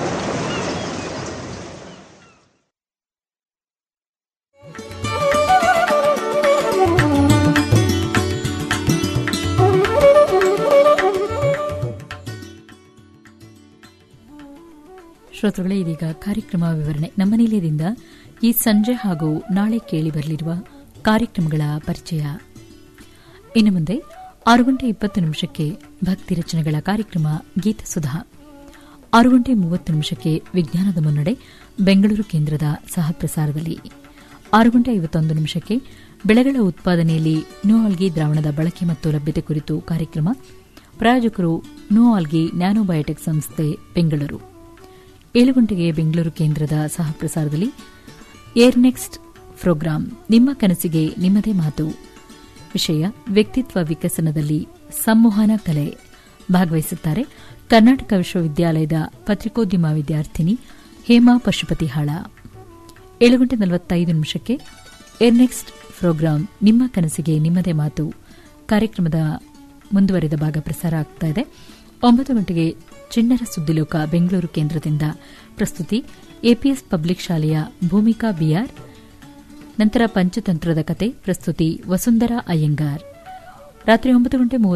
ಶ್ರೋತೃಗಳೇ ಇದೀಗ ಕಾರ್ಯಕ್ರಮ ವಿವರಣೆ ನಮ್ಮ ನಿಲಯದಿಂದ ಈ ಸಂಜೆ ಹಾಗೂ ನಾಳೆ ಕೇಳಿ ಬರಲಿರುವ ಕಾರ್ಯಕ್ರಮಗಳ ಪರಿಚಯ ಇನ್ನು ಮುಂದೆ ಆರು ಗಂಟೆ ಇಪ್ಪತ್ತು ನಿಮಿಷಕ್ಕೆ ಭಕ್ತಿ ರಚನೆಗಳ ಕಾರ್ಯಕ್ರಮ ಗೀತಸುಧಾ ಆರು ಗಂಟೆ ಮೂವತ್ತು ನಿಮಿಷಕ್ಕೆ ವಿಜ್ಞಾನದ ಮುನ್ನಡೆ ಬೆಂಗಳೂರು ಕೇಂದ್ರದ ಸಹ ಪ್ರಸಾರದಲ್ಲಿ ಆರು ಗಂಟೆ ಐವತ್ತೊಂದು ನಿಮಿಷಕ್ಕೆ ಬೆಳೆಗಳ ಉತ್ಪಾದನೆಯಲ್ಲಿ ನೋ ಆಲ್ಗಿ ದ್ರಾವಣದ ಬಳಕೆ ಮತ್ತು ಲಭ್ಯತೆ ಕುರಿತು ಕಾರ್ಯಕ್ರಮ ಪ್ರಾಯೋಜಕರು ನೋ ಆಲ್ಗಿ ನ್ಯಾನೋಬಯೋಟೆಕ್ ಸಂಸ್ಥೆ ಬೆಂಗಳೂರು ಏಳು ಗಂಟೆಗೆ ಬೆಂಗಳೂರು ಕೇಂದ್ರದ ಸಹ ಪ್ರಸಾರದಲ್ಲಿ ಏರ್ ನೆಕ್ಸ್ಟ್ ಪ್ರೋಗ್ರಾಂ ನಿಮ್ಮ ಕನಸಿಗೆ ನಿಮ್ಮದೇ ಮಾತು ವಿಷಯ ವ್ಯಕ್ತಿತ್ವ ವಿಕಸನದಲ್ಲಿ ಸಂವಹನ ಕಲೆ ಭಾಗವಹಿಸುತ್ತಾರೆ ಕರ್ನಾಟಕ ವಿಶ್ವವಿದ್ಯಾಲಯದ ಪತ್ರಿಕೋದ್ಯಮ ವಿದ್ಯಾರ್ಥಿನಿ ಹೇಮಾ ಪಶುಪತಿ ಹಾಳ ಏಳು ಗಂಟೆ ನಲವತ್ತೈದು ನಿಮಿಷಕ್ಕೆ ಏರ್ ನೆಕ್ಸ್ಟ್ ಪ್ರೋಗ್ರಾಂ ನಿಮ್ಮ ಕನಸಿಗೆ ನಿಮ್ಮದೇ ಮಾತು ಕಾರ್ಯಕ್ರಮದ ಮುಂದುವರೆದ ಭಾಗ ಪ್ರಸಾರ ಆಗ್ತಾ ಇದೆ ಒಂಬತ್ತು ಗಂಟೆಗೆ ಚಿಣ್ಣರ ಸುದ್ದಿಲೋಕ ಬೆಂಗಳೂರು ಕೇಂದ್ರದಿಂದ ಪ್ರಸ್ತುತಿ ಎಪಿಎಸ್ ಪಬ್ಲಿಕ್ ಶಾಲೆಯ ಭೂಮಿಕಾ ಬಿಆರ್ ನಂತರ ಪಂಚತಂತ್ರದ ಕತೆ ಪ್ರಸ್ತುತಿ ವಸುಂಧರಾ ಅಯ್ಯಂಗಾರ್ ರಾತ್ರಿ ಒಂಬತ್ತು ಗಂಟೆ